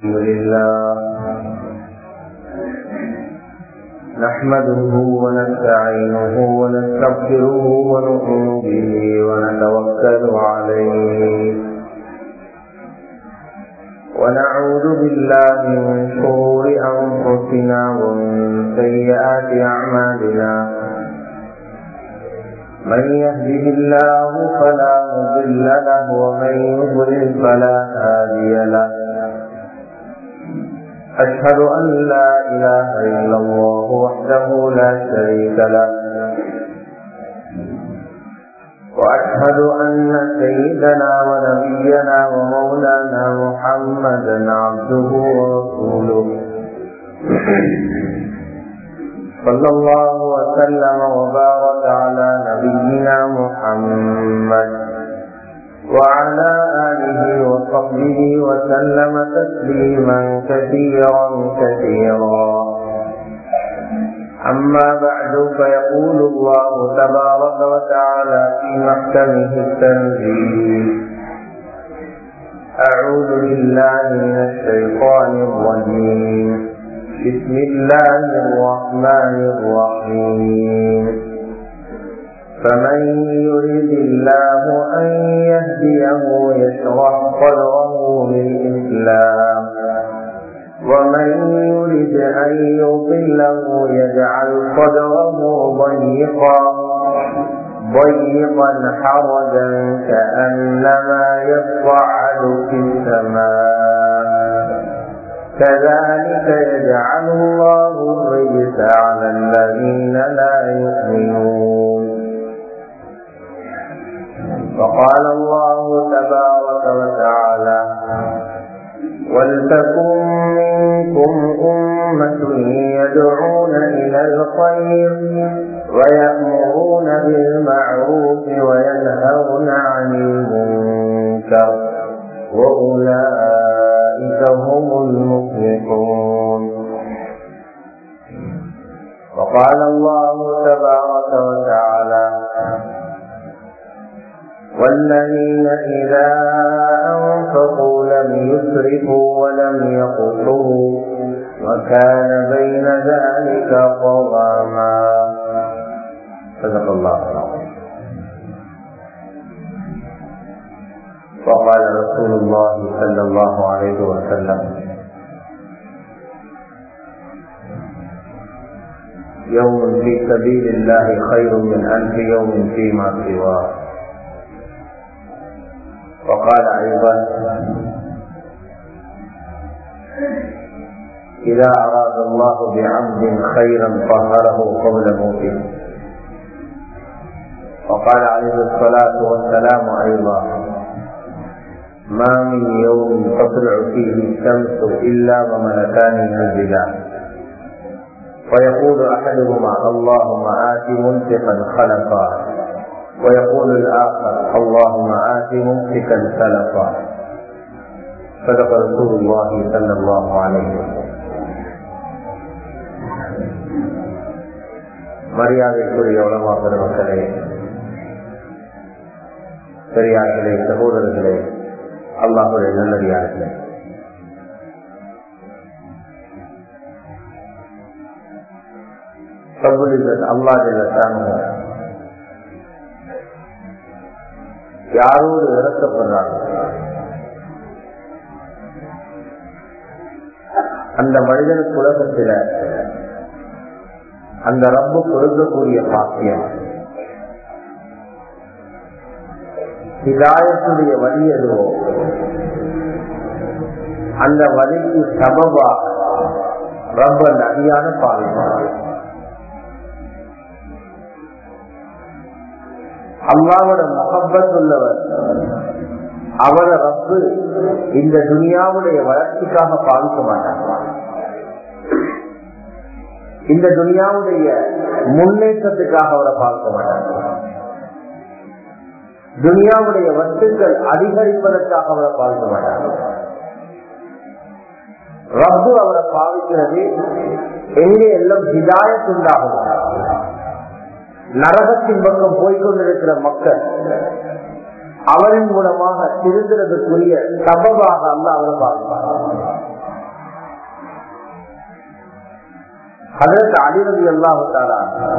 الحمد لله نحمده ونستعينه ونستغفره ونؤمن به ونتوكل عليه ونعوذ بالله من شرور أنفسنا ومن سيئات أعمالنا من يهده الله فلا مضل له ومن يضلل فلا هادي له أشهد أن لا إله إلا الله وحده لا شريك له وأشهد أن سيدنا ونبينا ومولانا محمدا عبده ورسوله صلى الله وسلم وبارك على نبينا محمد وعلى آله وصحبه وسلم تسليما كثيرا كثيرا أما بعد فيقول الله تبارك وتعالى في محكمه التنزيل أعوذ بالله من الشيطان الرجيم بسم الله الرحمن الرحيم فمن يريد الله أن يهديه يشرح صدره للإسلام ومن يريد أن يضله يجعل صدره ضيقا ضيقا حرجا كأنما يصعد في السماء كذلك يجعل الله الرجس على الذين لا يؤمنون وقال الله تبارك وتعالى ولتكن منكم أمة يدعون إلى الخير ويأمرون بالمعروف وينهون عن المنكر وأولئك هم المفلحون وقال الله تبارك وتعالى والذين إذا أنفقوا لم يسرفوا ولم يقتروا وكان بين ذلك قواما صدق الله العظيم وقال رسول الله صلى الله عليه وسلم يوم في سبيل الله خير من ألف يوم فيما سواه وقال أيضا إذا أراد الله بعبد خيرا طهره قبل موته وقال عليه الصلاة والسلام أيضا ما من يوم تطلع فيه الشمس إلا وملكان ينزلان ويقول أحدهما اللهم آت منفقا خلفا ويقول الآخر اللهم آت ممسكا سلفا صدق رسول الله صلى الله عليه وسلم மரியாதைக்குரிய உலமா பெருமக்களே பெரியார்களே சகோதரர்களே அல்லாஹுடைய நல்லடியார்களே அல்லாஹ் யாரோடு இறக்கப்படுறாங்க அந்த மனிதனுக்கு உலகத்தில அந்த ரப்பு கொடுக்கக்கூடிய பாக்கியம் இதாயத்துடைய வழி எதுவோ அந்த வழிக்கு சபபா ரப்ப அந்த அடியான பாவிப்பார் அல்லாவோட முகப்பத் உள்ளவர் அவர ரப்பு இந்த துனியாவுடைய வளர்ச்சிக்காக பாவிக்க மாட்டாங்க இந்த துனியாவுடைய முன்னேற்றத்துக்காக அவரை பார்க்க மாட்டாங்க துனியாவுடைய வஸ்துக்கள் அதிகரிப்பதற்காக அவரை பார்க்க மாட்டாங்க ரப்பு அவரை பாவிக்கிறது எங்கே எல்லாம் ஹிதாயத்துண்டாகும் நரகத்தின் பக்கம் போய்கொண்டிருக்கிற மக்கள் அவரின் மூலமாக திருந்துறதுக்குரிய சபபாக அல்ல அவரை பார்ப்பார் அதற்கு அலிரதி அல்லாஹாரா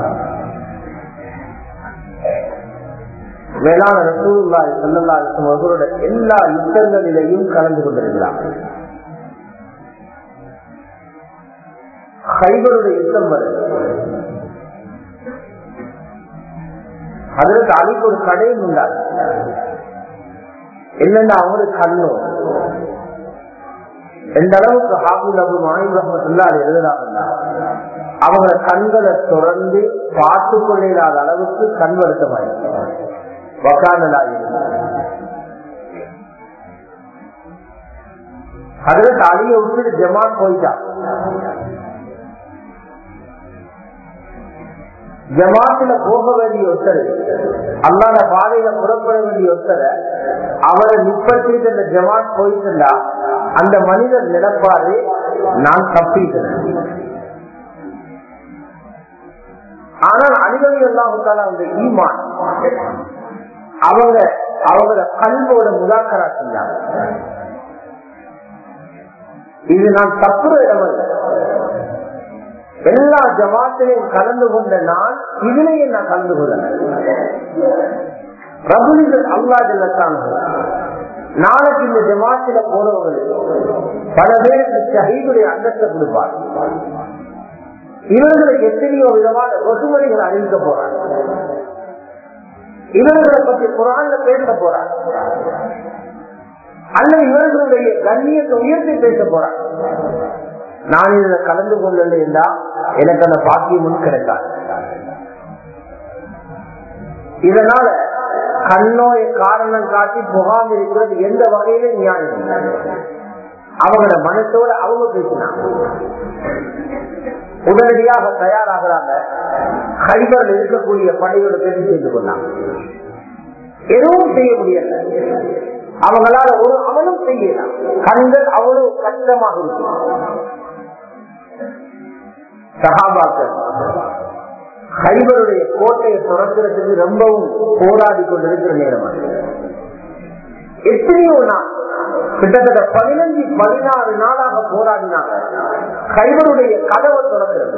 மேலான ரசூலுல்லாஹி ஸல்லல்லாஹு அலைஹி வஸல்லம் அவர்களோட எல்லா யுத்தங்களிலேயும் கலந்து கொண்டிருக்கிறார் ஹைபருடைய யுத்தம் வருது அதற்கு அலிக்கு ஒரு கடையும் உண்டாது என்னன்னா அவங்களுக்கு கண்ணும் எந்த அளவுக்கு ஹாபுல் அபு மாயிப் ரஹமத்துல்லா அது எழுதுறாங்கன்னா அவங்க கண்களை தொடர்ந்து பார்த்து கொள்ளாத அளவுக்கு கண் வருத்தமாயிருக்கு அதுல அழிய விட்டுட்டு ஜமான் போயிட்டான் ஜமாத்துல போக வேண்டிய ஒருத்தர் அல்லாத பாதையில புறப்பட வேண்டிய ஒருத்தரை அவரை நிப்பற்றிட்டு அந்த ஜமாத் போயிட்டு அந்த மனிதர் நிலப்பாடு நான் தப்பிட்டேன் ஆனால் அணிவகை எல்லாம் அந்த ஈமான் அவங்க அவங்கள கல்வோட முதாக்கரா செஞ்சாங்க இது நான் தப்புற இடம் எல்லா ஜமாத்திலையும் கலந்து கொண்ட நான் இதுலயும் நான் கலந்து கொள்ள ரகுலிகள் அல்லா ஜல்லத்தான் நாளைக்கு இந்த ஜமாத்தில போறவங்களுக்கு பல பேருக்கு ஷஹீதுடைய அந்தஸ்தை கொடுப்பார் இவர்களுக்கு எத்தனையோ விதமான வசுமொழிகள் அறிவிக்க போறாங்க இவர்களை பற்றி குரான்ல பேச போறாங்க அல்லது இவர்களுடைய கண்ணியத்தை உயர்த்தி பேச போறாங்க நான் இதுல கலந்து கொள்ளல என்றா எனக்கு அந்த பாக்கியமும் கிடைக்காது இதனால கண்ணோய காரணம் காட்டி முகாம் இருக்கிறது எந்த வகையில நியாயம் அவங்களோட மனத்தோட அவங்க பேசினாங்க உடனடியாக தயாராகிறாங்க ஹைபரில் இருக்கக்கூடிய படையோட பேசி செய்து கொண்டாங்க எதுவும் செய்ய முடியல அவங்களால ஒரு அவனும் செய்யலாம் கண்கள் அவ்வளவு கஷ்டமாக இருக்கு சகாபாக்கள் ஹைபருடைய கோட்டையை தொடர்கிறதுக்கு ரொம்பவும் போராடி கொண்டிருக்கிற நேரம் எத்தனையோ நாள் கிட்டத்தட்ட பதினஞ்சு பதினாறு நாளாக போராடினாங்க கைவருடைய கதவை தொடர்கிறது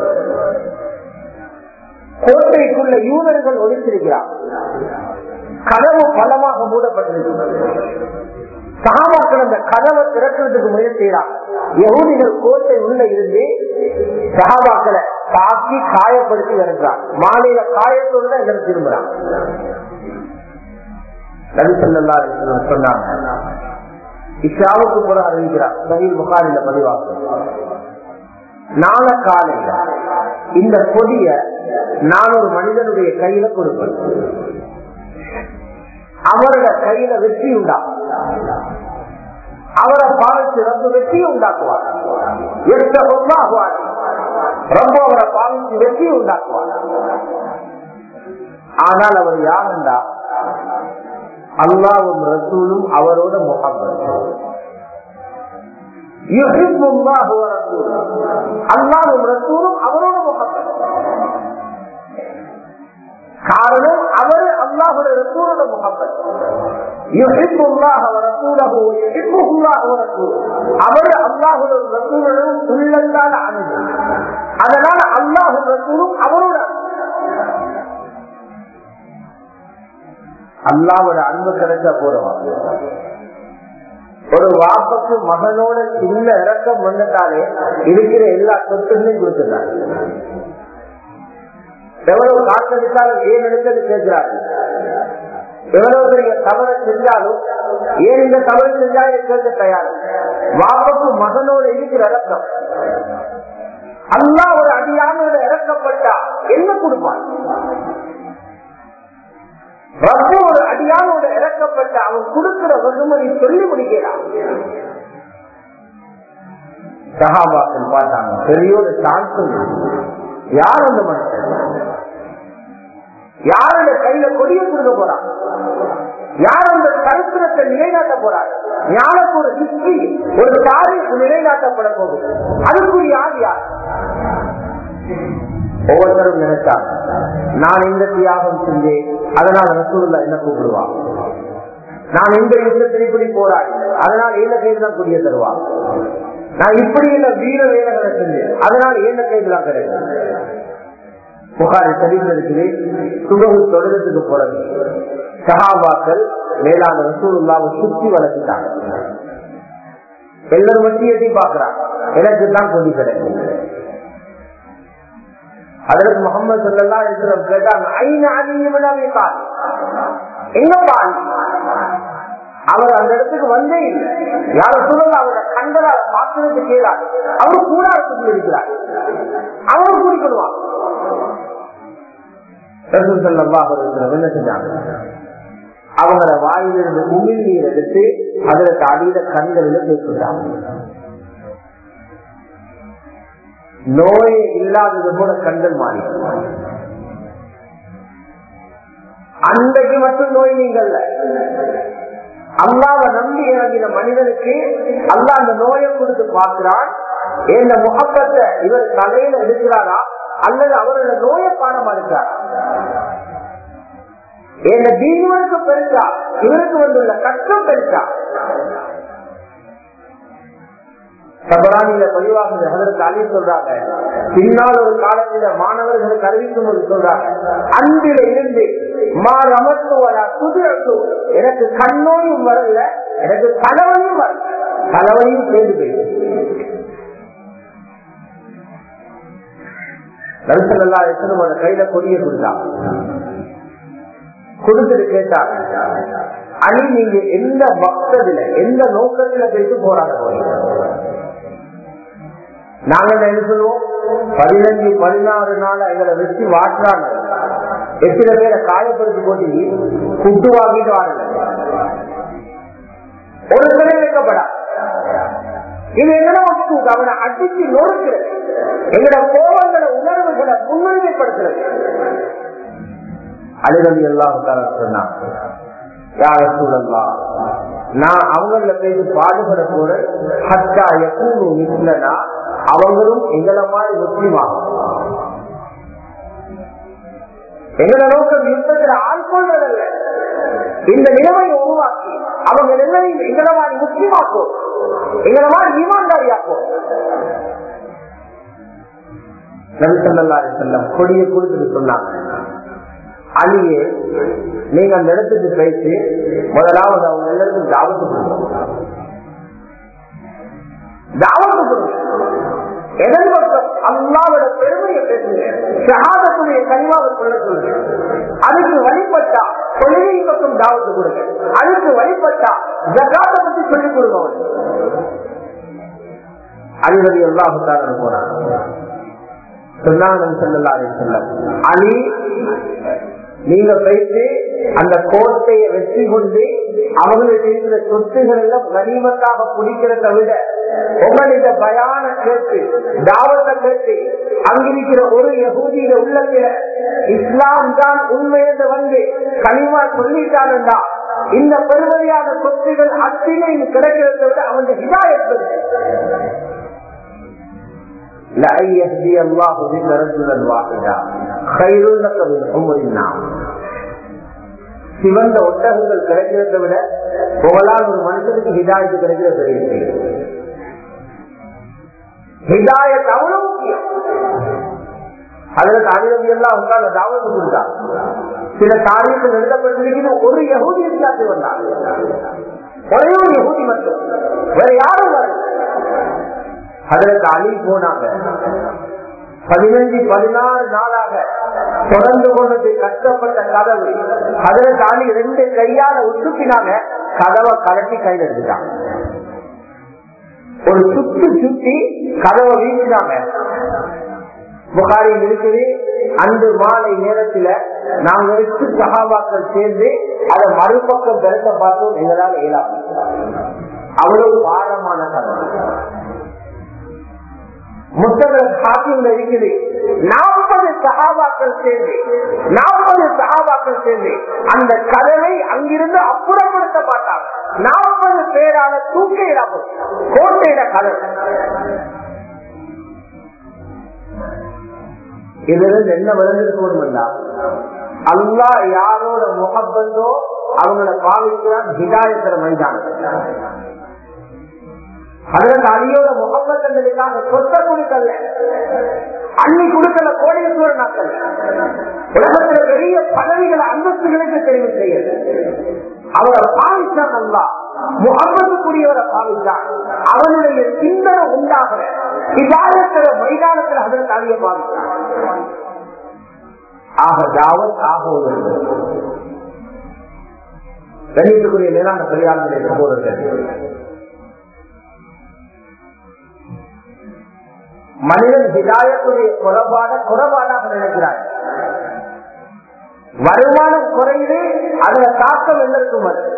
கோட்டைக்குள்ள யூதர்கள் ஒழித்திருக்கிறார் கதவு பலமாக மூடப்பட்டிருக்கிறது சகாபாக்கள் அந்த கதவை திறக்கிறதுக்கு முயற்சி செய்யறாங்க யகுதிகள் கோட்டை உள்ள இருந்து சகாபாக்களை தாக்கி காயப்படுத்தி வருகிறார் மாலையில காயத்தோடு தான் இதற்கு திரும்புறாங்க நபிசல்லா சொன்னாங்க இஷாவுக்கு கூட அறிவிக்கிறார் சகில் புகாரில பதிவாகும் நாள காலையில இந்த கொடிய நான் ஒரு மனிதனுடைய கையில கொடுப்பேன் அவரோட கையில வெற்றி உண்டாகும் அவரை பாவிச்சு ரொம்ப வெற்றி உண்டாக்குவார் ரொம்ப அவரை பாவிச்சு வெற்றி உண்டாக்குவார் ஆனால் அவர் யாருண்டா அல்லாவும் ரசூலும் அவரோட முகம்மது அல்லாவும் ரசூலும் அவரோட முகம்மது காரணம் அவர் அல்லாஹோட ரசூலோட முகம்மது அவர் அல்லாஹோட ரசூலுடன் உள்ளத்தால் அணுகு அதனால அல்லாஹு ரசூலும் அவரோட அல்லாவோட அன்பு கிடைச்சா போறவாங்க ஒரு வாப்பக்கு மகனோட சின்ன இறக்கம் வந்துட்டாலே இருக்கிற எல்லா சொத்துகளையும் கொடுத்துட்டாங்க எவ்வளவு காத்தடித்தாலும் ஏன் எடுத்தது கேட்கிறாரு எவ்வளவு பெரிய தவறை செஞ்சாலும் ஏன் இந்த தவறு செஞ்சாலும் கேட்க தயார் வாப்பக்கு மகனோட இருக்கிற இறக்கம் அல்லா ஒரு அடியானோட இறக்கப்பட்டா என்ன கொடுப்பான் ரப்ப ஒரு அடியானோட இறக்கப்பட்ட அவன் கொடுக்கிற வெகுமதி சொல்லி முடிக்கிறான் சகாபாக்கள் பார்த்தாங்க பெரியோட சான்ஸ் யார் அந்த மனுஷன் யாரோட கையில கொடிய கொடுக்க போறான் யார் அந்த சரித்திரத்தை நிலைநாட்ட போறாங்க ஞானக்கு ஒரு ஹிஸ்டரி ஒரு தாரிக்கு நிலைநாட்டப்பட போகுது அதுக்குரிய யார் யார் ஒவ்வொருத்தரும் நினைச்சாங்க நான் இந்த தியாகம் செஞ்சேன் அதனால் ரசூல்லா என்ன கூப்பிடுவான் நான் இந்த யுத்தத்தில் இப்படி போராடி அதனால் என்ன கையில் தான் புரிய தருவாங்க நான் இப்படி இல்ல வீர வேலைகளை செஞ்சேன் அதனால என்ன கைதுலாம் கிடையாது புகாரி சரிவில் இருக்குது சுபகு தொடரத்துக்கு போறது சகாபாக்கள் மேலான ரசூலுல்லாவை சுற்றி வளர்த்துட்டாங்க எல்லாரும் மட்டும் எட்டி பாக்குறாங்க எனக்கு தான் கொண்டு கிடைக்கும் அதற்கு முகமது சொல்லலாம் இருக்கிற கேட்டாங்க ஐநா அதிகமே பால் எங்க பால் அவர் அந்த இடத்துக்கு வந்தே இல்லை யாரும் சொல்லல அவரோட கண்டதால் பார்க்கறது கேளாது அவர் கூட சுற்றி இருக்கிறார் அவரும் கூடிக்கொள்வார் என்ன செஞ்சாங்க அவங்கள வாயிலிருந்து உமிழ் நீர் எடுத்து அதுல அடியில கண்களில் பேசிட்டாங்க நோய் இல்லாதது கூட கண்கள் மாறி அன்றைக்கு மட்டும் நோய் நீங்கள் அல்லாவை நம்பி இறங்கின மனிதனுக்கு அல்லா அந்த நோயை கொடுத்து பார்க்கிறான் இந்த முகப்பத்தை இவர் தலையில எடுக்கிறாரா அல்லது அவரோட நோயை பாடமா இருக்கிறாரா என்ன தீனுவனுக்கு பெருசா இவருக்கு வந்துள்ள கஷ்டம் பெருசா சபரானில பதிவாக அதற்கு அழி சொல்றாங்க பின்னால் ஒரு காலத்தில மாணவர்களுக்கு அறிவிக்கும் போது சொல்றாங்க அன்பில இருந்து மா ரமத்துவரா புது எனக்கு கண்ணோயும் வரல எனக்கு தலைவலியும் வரல தலைவலியும் சேர்ந்து போயிடுது நரிசல்லா எத்தனை கையில கொடிய கொடுத்தாங்க கொடுத்துட்டு கேட்டாங்க அணி நீங்க எந்த பக்தத்துல எந்த நோக்கத்துல போயிட்டு போராட போறீங்க நாங்க என்ன சொல்லுவோம் பதினஞ்சு பதினாறு நாள் எங்களை வச்சு வாட்டுறாங்க எத்தனை பேரை காயப்படுத்தி போட்டு குட்டு வாங்கிட்டு வாருங்க ஒரு சிலை வைக்கப்படா இது எங்கட வஸ்து அவனை அடிச்சு நொறுக்கிறது எங்கட கோபங்களை உணர்வுகளை முன்னுரிமைப்படுத்துறது அழுகவி எல்லாம் சொன்னாங்க யார சூழல்லா நான் அவங்கள பேசி பாடுபட போற ஹத்தா எப்பூரு நிக்கலனா அவங்களும் எங்களை மாதிரி முஸ்லீமாகும் எங்களை நோக்கம் யுத்தத்தில் ஆள்கொள்வதல்ல இந்த நிலைமையை உருவாக்கி அவங்க எல்லாரையும் எங்களை மாதிரி முஸ்லீமாக்கும் எங்களை மாதிரி ஈமான்தாரியாக்கும் நபிசல்லா செல்லம் கொடியை கொடுத்துட்டு சொன்னாங்க அலியே நீங்க அந்த இடத்துக்கு பேசி முதலாவது அவங்க எல்லாருக்கும் தாவத்து கொடுங்க தாவத்து கொடுங்க எதன் பக்கம் அல்லாவோட பெருமையை பேசுங்க ஷஹாதத்துடைய கனிவாவை சொல்ல சொல்லுங்க அதுக்கு வழிபட்டா தொழிலை பக்கம் தாவத்து கொடுங்க அதுக்கு வழிபட்டா ஜகாத்தை பத்தி சொல்லிக் கொடுங்க அலிரதி எல்லாத்தார போறாங்க சொன்னாங்க செல்லல்லாரே செல்ல அலி நீங்க போயிட்டு அந்த கோட்டையை வெற்றி கொண்டு அவங்களுக்கு இருக்கிற சொத்துகள் எல்லாம் கனிமத்தாக பிடிக்கிறத விட உங்களுடைய பயான கேட்டு தாவத்தை கேட்டு அங்கிருக்கிற ஒரு யகூதியில உள்ளத்தில இஸ்லாம் தான் உண்மையை வந்து கனிமா சொல்லிட்டாருந்தா இந்த பெருமதியான சொத்துகள் அத்தனையும் கிடைக்கிறத விட அவங்க ஹிதாயத்து لأن يهدي الله بك رجلا واحدا خير لك من عمر النعم சிவந்த ஒட்டகங்கள் கிடைக்கிறத விட புகழால் ஒரு மனுஷனுக்கு ஹிதாயத்து கிடைக்கிற பெரிய ஹிதாயத் அவ்வளவு முக்கியம் அதற்கு அணிரவி எல்லாம் உட்கார்ந்து தாவத்து கொடுத்தார் சில காரியத்தில் எழுதப்பட்டிருக்கிறது ஒரு யகுதி வித்தியாசம் வந்தார் ஒரே ஒரு யகுதி மட்டும் வேற யாரும் வரல அதற்கு அணி போனாங்க பதினஞ்சு பதினாறு நாளாக தொடர்ந்து கொண்டது கஷ்டப்பட்ட கதவு அதற்கு அணி ரெண்டு கையால உசுப்பினாங்க கதவை கலட்டி கையில் எடுத்துட்டாங்க ஒரு சுத்தி சுத்தி கதவை வீசினாங்க புகாரில் இருக்குது அன்று மாலை நேரத்துல நாங்க வச்சு சகாபாக்கள் சேர்ந்து அதை மறுபக்கம் பெருத்த பார்த்தோம் எங்களால் இயலாது அவ்வளவு பாரமான கதை முத்தகர் சாத்தியம் இருக்குது நாற்பது சகாபாக்கள் சேர்ந்து நாற்பது சகாபாக்கள் சேர்ந்து அந்த கதவை அங்கிருந்து அப்புறப்படுத்த மாட்டாங்க நாற்பது பேரால தூக்கையிடாம கோட்டையிட கதவு இதுல இருந்து என்ன விளங்கிருக்கணும்னா அல்லா யாரோட முகப்பந்தோ அவங்கள பாவிக்கிறான் ஹிதாயத்திர மைதானம் அதற்கு அலியோட முகப்பத்தங்களுக்காக சொத்த கொடுக்கல அள்ளி கொடுக்கல கோடீஸ்வரன் நாட்கள் உலகத்துல பெரிய பதவிகளை அந்தஸ்துகளுக்கு தெரிவு செய்யல அவரை பாவிச்சான் அல்லா முகம்மதுக்குரியவரை பாவிச்சான் அவனுடைய சிந்தனை உண்டாகிற இதாயத்தில மைதானத்தில் அதற்கு அழிய பாவிச்சான் ஆக தாவத் ஆகுவது கணித்துக்குரிய மேலான பெரியார்களுடைய சகோதரர்கள் மனிதன் ஹிதாயத்துடைய குறைபாட குறைபாடாக நினைக்கிறார் வருமானம் குறையுது அதுல தாக்கம் எல்லாருக்கும் வருது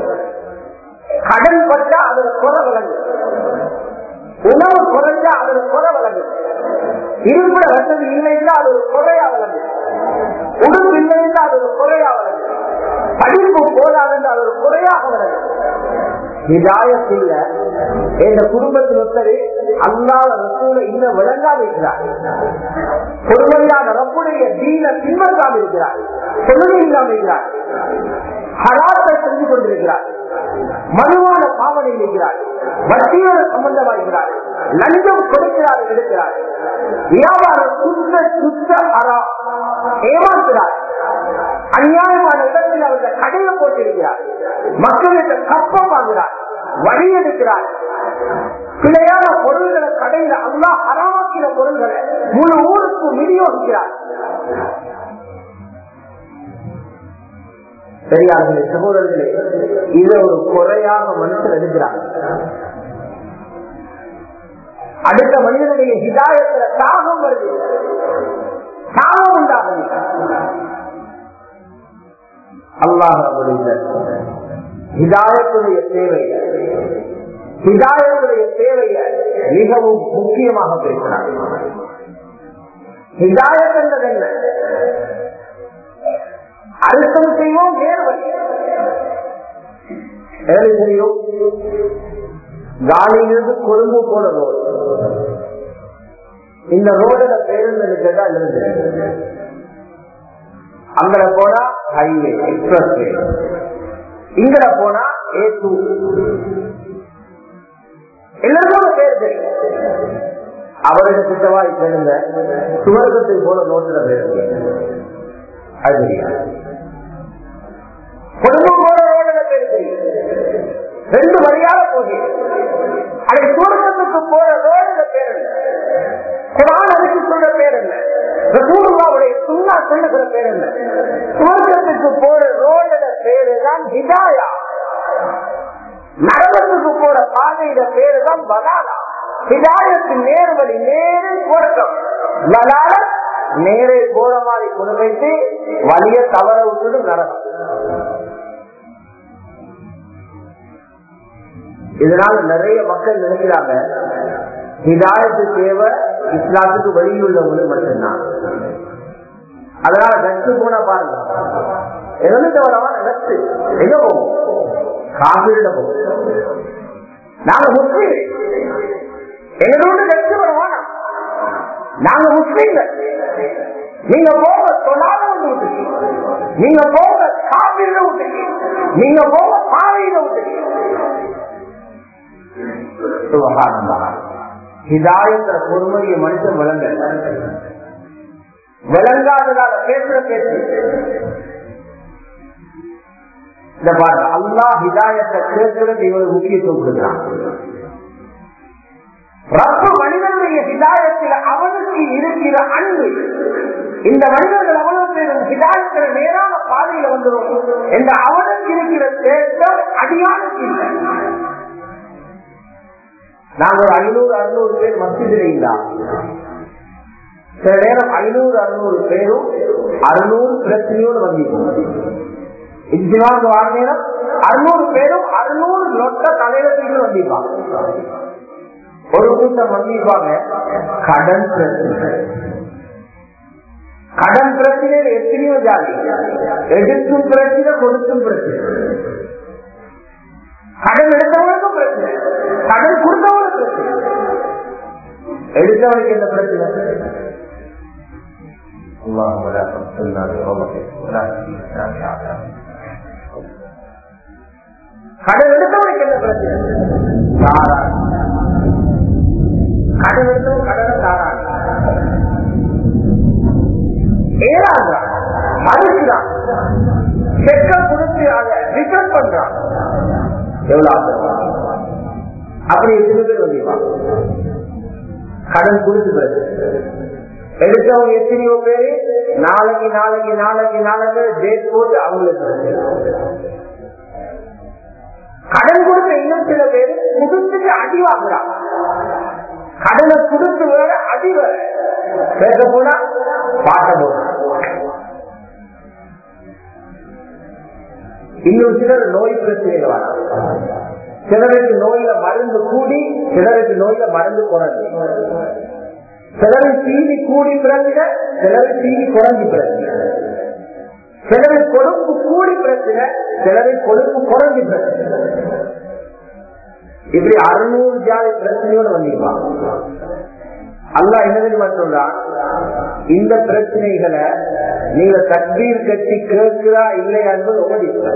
கடன் பட்டா அதுல குறை விளங்கு உணவு குறைஞ்சா அதுல குறை விளங்கு இருப்பிட வசதி இல்லைன்னா அது ஒரு குறையா விளங்கு உடம்பு இல்லைன்னா அது ஒரு குறையா விளங்கு படிப்பு போதாதுன்னு அது ஒரு குறையாக விளங்கு ஹிதாயத்தில் எங்க குடும்பத்தில் ஒருத்தர் அல்லாத ரசூல இன்னும் விளங்காம இருக்கிறார் பொறுமையான ரப்புடைய தீன பின்பற்றாம இருக்கிறார் தொழுகை இல்லாம இருக்கிறார் ஹராத்தை செஞ்சு கொண்டிருக்கிறார் மனுவான பாவனை இருக்கிறார் வட்டியோட சம்பந்தமாகிறார் லஞ்சம் கொடுக்கிறார் எடுக்கிறார் வியாபாரம் சுத்த சுத்த அரா ஏமாற்றுகிறார் அநியாயமான இடத்தில் அவர்கள் கடையை போட்டிருக்கிறார் மக்களுக்கு கப்பம் வாங்குகிறார் வழி எடுக்கிறார் பிழையான பொருள்களை கடையில அல்லா அறமாக்கிற பொருள்களை முழு ஊருக்கு விநியோகிக்கிறார் பெரியார்களே சகோதரர்களே இது ஒரு குறையாக மனுஷன் எடுக்கிறார் அடுத்த மனிதனுடைய ஹிதாயத்துல தாகம் வருது தாகம் உண்டாகுது அல்லாஹ் ஹிதாயத்துடைய தேவை ஹிதாயத்துடைய தேவையை மிகவும் முக்கியமாக பேசினார் ஹிதாயத் என்றது என்ன அழுத்தம் செய்வோம் வேறு வழி எது தெரியும் காலியிலிருந்து கொழும்பு போன ரோடு இந்த ரோடுல பேருந்து கேட்டா இருந்து அங்கட போனா ஹைவே எக்ஸ்பிரஸ் வே இங்கட போனா ஏ டூ எல்லாருக்கும் பேர் தெரியும் அவருக்கு கிட்டவா இருந்த சுவர்க்கத்துக்கு போன ரோட்டுல பேர் அது தெரியாது கொழும்பு போற ரோடுல பேர் தெரியும் ரெண்டு வழியாக போகிறேன் அதை சுவர்க்கத்துக்கு போற ரோடுல பேர் என்ன குரான் அதுக்கு சொல்ற பேர் என்ன ரசூலுல்லாவுடைய சுண்ணா சொல்லுகிற பேர் என்ன சுவர்க்கத்துக்கு போற ரோடுல பேரு தான் ஹிதாயா நரகத்துக்கு போற பாதையில பேரு தான் பலாலா ஹிதாயத்தின் நேர்வழி நேரு சுவர்க்கம் பலால நேரே போற மாதிரி கொண்டு வைத்து வலிய தவற விட்டுட்டு நரகம் இதனால நிறைய மக்கள் நினைக்கிறாங்க ஹிதாயத்து தேவை இஸ்லாத்துக்கு வெளியுள்ளவங்களுக்கு மட்டும்தான் அதனால வெட்டு போனா பாருங்க எதனுக்கு வரவா வெட்டு எங்க போகும் காவிரிட போகும் நாங்க முஸ்லீம் எங்களோட வெட்டு வருவானா நாங்க முஸ்லீம்கள் நீங்க போக தொழாத விட்டுட்டு நீங்க போக காவிரிட விட்டுட்டு நீங்க போக பாவையில விட்டுட்டு ஹிதாயத்த பொறுமையை மனுஷன் விளங்க விளங்காததால பேசுற பேசு இந்த பாருங்க அல்லா ஹிதாயத்தை கேட்கிறது இவரு முக்கியத்துவம் கொடுக்கிறான் ரப்ப மனிதனுடைய ஹிதாயத்தில் அவனுக்கு இருக்கிற அன்பு இந்த மனிதர்கள் அவ்வளவு பேரும் ஹிதாயத்தில் நேரான பாதையில வந்துடும் என்ற அவனுக்கு இருக்கிற தேட்டம் அடியானுக்கு இல்லை நாங்க ஒரு ஐநூறு அறுநூறு பேர் மசிதில் இல்லா சில நேரம் ஐநூறு அறுநூறு பேரும் அறுநூறு பிரச்சனையோடு வந்திருக்கோம் இஜ்ஜிவாங்க வார நேரம் அறுநூறு பேரும் அறுநூறு லொட்ட தலைவர்கள் வந்திருப்பாங்க ஒரு கூட்டம் வந்திருப்பாங்க கடன் பிரச்சனை கடன் பிரச்சனையில் எத்தனையோ ஜாதி எடுக்கும் பிரச்சனை கொடுக்கும் பிரச்சனை கடன் எடுத்தவனுக்கும் பிரச்சனை கடன் கொடுத்தவனுக்கு பிரச்சனை எடுத்தவனுக்கு என்ன பிரச்சனை اللهم لا تفتنا بغضبك ولا تفتنا بعذابك கடன் எடுத்தவனுக்கு என்ன பிரச்சனை கடன் எடுத்தவன் கடனை தாராங்க ஏறாங்கிறான் மறுக்கிறான் செக்க கொடுத்து அதை ரிட்டர்ன் பண்றான் எவ்வளவு ஆசை அப்படி எத்தனை பேர் வந்திருப்பான் கடன் கொடுத்து பிறகு எடுத்தவங்க எத்தனையோ பேரு நாளைக்கு நாளைக்கு நாளைக்கு நாளைக்கு டேட் போட்டு அவங்களுக்கு கடன் கொடுத்த இன்னும் சில பேர் குடுத்துட்டு அடி வாங்குறான் கடனை கொடுத்து வேற அடி வேற பேச போனா பாட்ட போனா இன்னும் சிலர் நோய் பிரச்சனைகள் வராங்க சிலருக்கு நோயில மருந்து கூடி சிலருக்கு நோயில மருந்து குறைஞ்சு சிலருக்கு தீனி கூடி பிறந்த சிலருக்கு தீனி குறைஞ்சி பிரச்சனை சிலருக்கு கொழுப்பு கூடி பிரச்சனை சிலருக்கு கொழுப்பு குறைஞ்சி பிரச்சனை இப்படி அறுநூறு ஜாதி பிரச்சனையோடு வந்திருப்பான் அல்லா என்ன சொல்றான் இந்த பிரச்சனைகளை நீங்க தக்பீர் கட்டி கேட்கிறா இல்லையா என்பது உங்க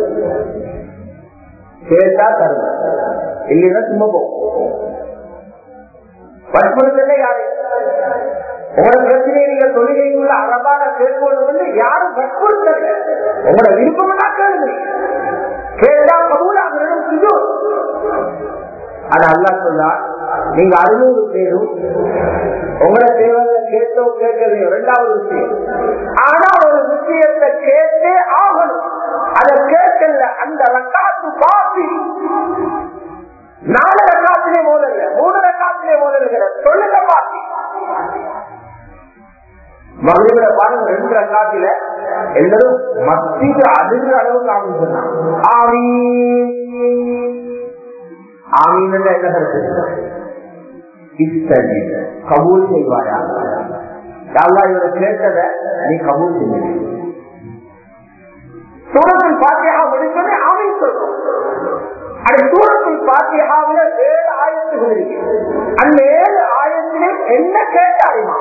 கேட்டா தருங்க இல்லைன்னா சும்மா போகும் வற்புறுத்தல யாரு உங்களோட பிரச்சனையை நீங்க தொழிலைக்குள்ள அறமான கேட்பது வந்து யாரும் வற்புறுத்தல உங்களோட விருப்பம் தான் கேளுங்க கேட்டா கபூலாகிறதும் சிது அது அல்லா சொல்லா நீங்க அறுநூறு பேரும் உங்களை தேவையில்ல கேட்டோ கேட்கலையோ ரெண்டாவது விஷயம் ஆனா ஒரு விஷயத்தை கேட்டே ஆகணும் அதை கேட்கல அந்த ரக்காத்து பாப்பி நாலு ரக்காத்திலே மோதல்ல மூணு ரக்காத்திலே மோதல்கிற சொல்லுங்க பாப்பி மகளிர பாருங்க ரெண்டு ரக்காத்தில எல்லாரும் மத்திய அதிர்ற அளவுக்கு ஆமீன் சொன்னாங்க ஆமீன் ஆமீன் என்ன கருத்து இஸ்தஜி கபூல் செய்வாயா யாரா இவரை கேட்டத நீ கபூல் செய்ய சூரத்தில் பாத்தியா முடிச்சோடனே ஆமீன் சொல்றோம் அது சூரத்தில் பாத்தியாவில ஏழு ஆயத்துகள் இருக்கு அந்த ஏழு ஆயத்திலே என்ன கேட்டாருமா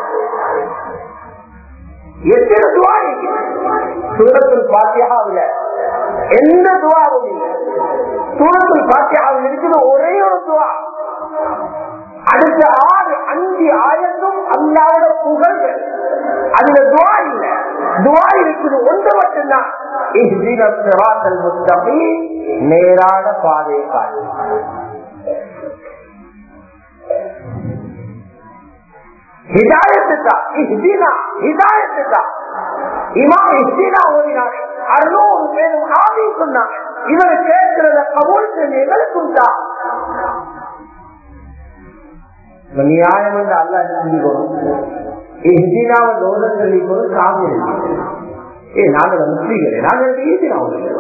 எத்தனை துவா இருக்கு சூரத்தில் பாத்தியாவில எந்த துவாவும் இல்லை சூரத்தில் பாத்தியாவில் இருக்குது ஒரே ஒரு துவா அடுத்த ஆறு அஞ்சு ஆயத்தும் அல்லாத புகழ்கள் அதுல துவா இல்ல துவா இருக்குது ஒன்று மட்டும்தான் நேரான பாதை காட்டு ஹிதாயத்துக்கா இஹ்தினா ஹிதாயத்துக்கா இமாம் இஹ்தினா ஓதினாரு அறுநூறு பேரும் ஆமி சொன்னாங்க இவர் கேட்கிறத கபூல் செஞ்சு எங்களுக்கும் தான் நியாயம் என்று அல்ல சொல்லிக்கணும் இஹ்தினாவை தோத சொல்லிக்கணும் காமி ஏ நாங்கள் முஸ்லீம்களே நாங்கள் ஈசினா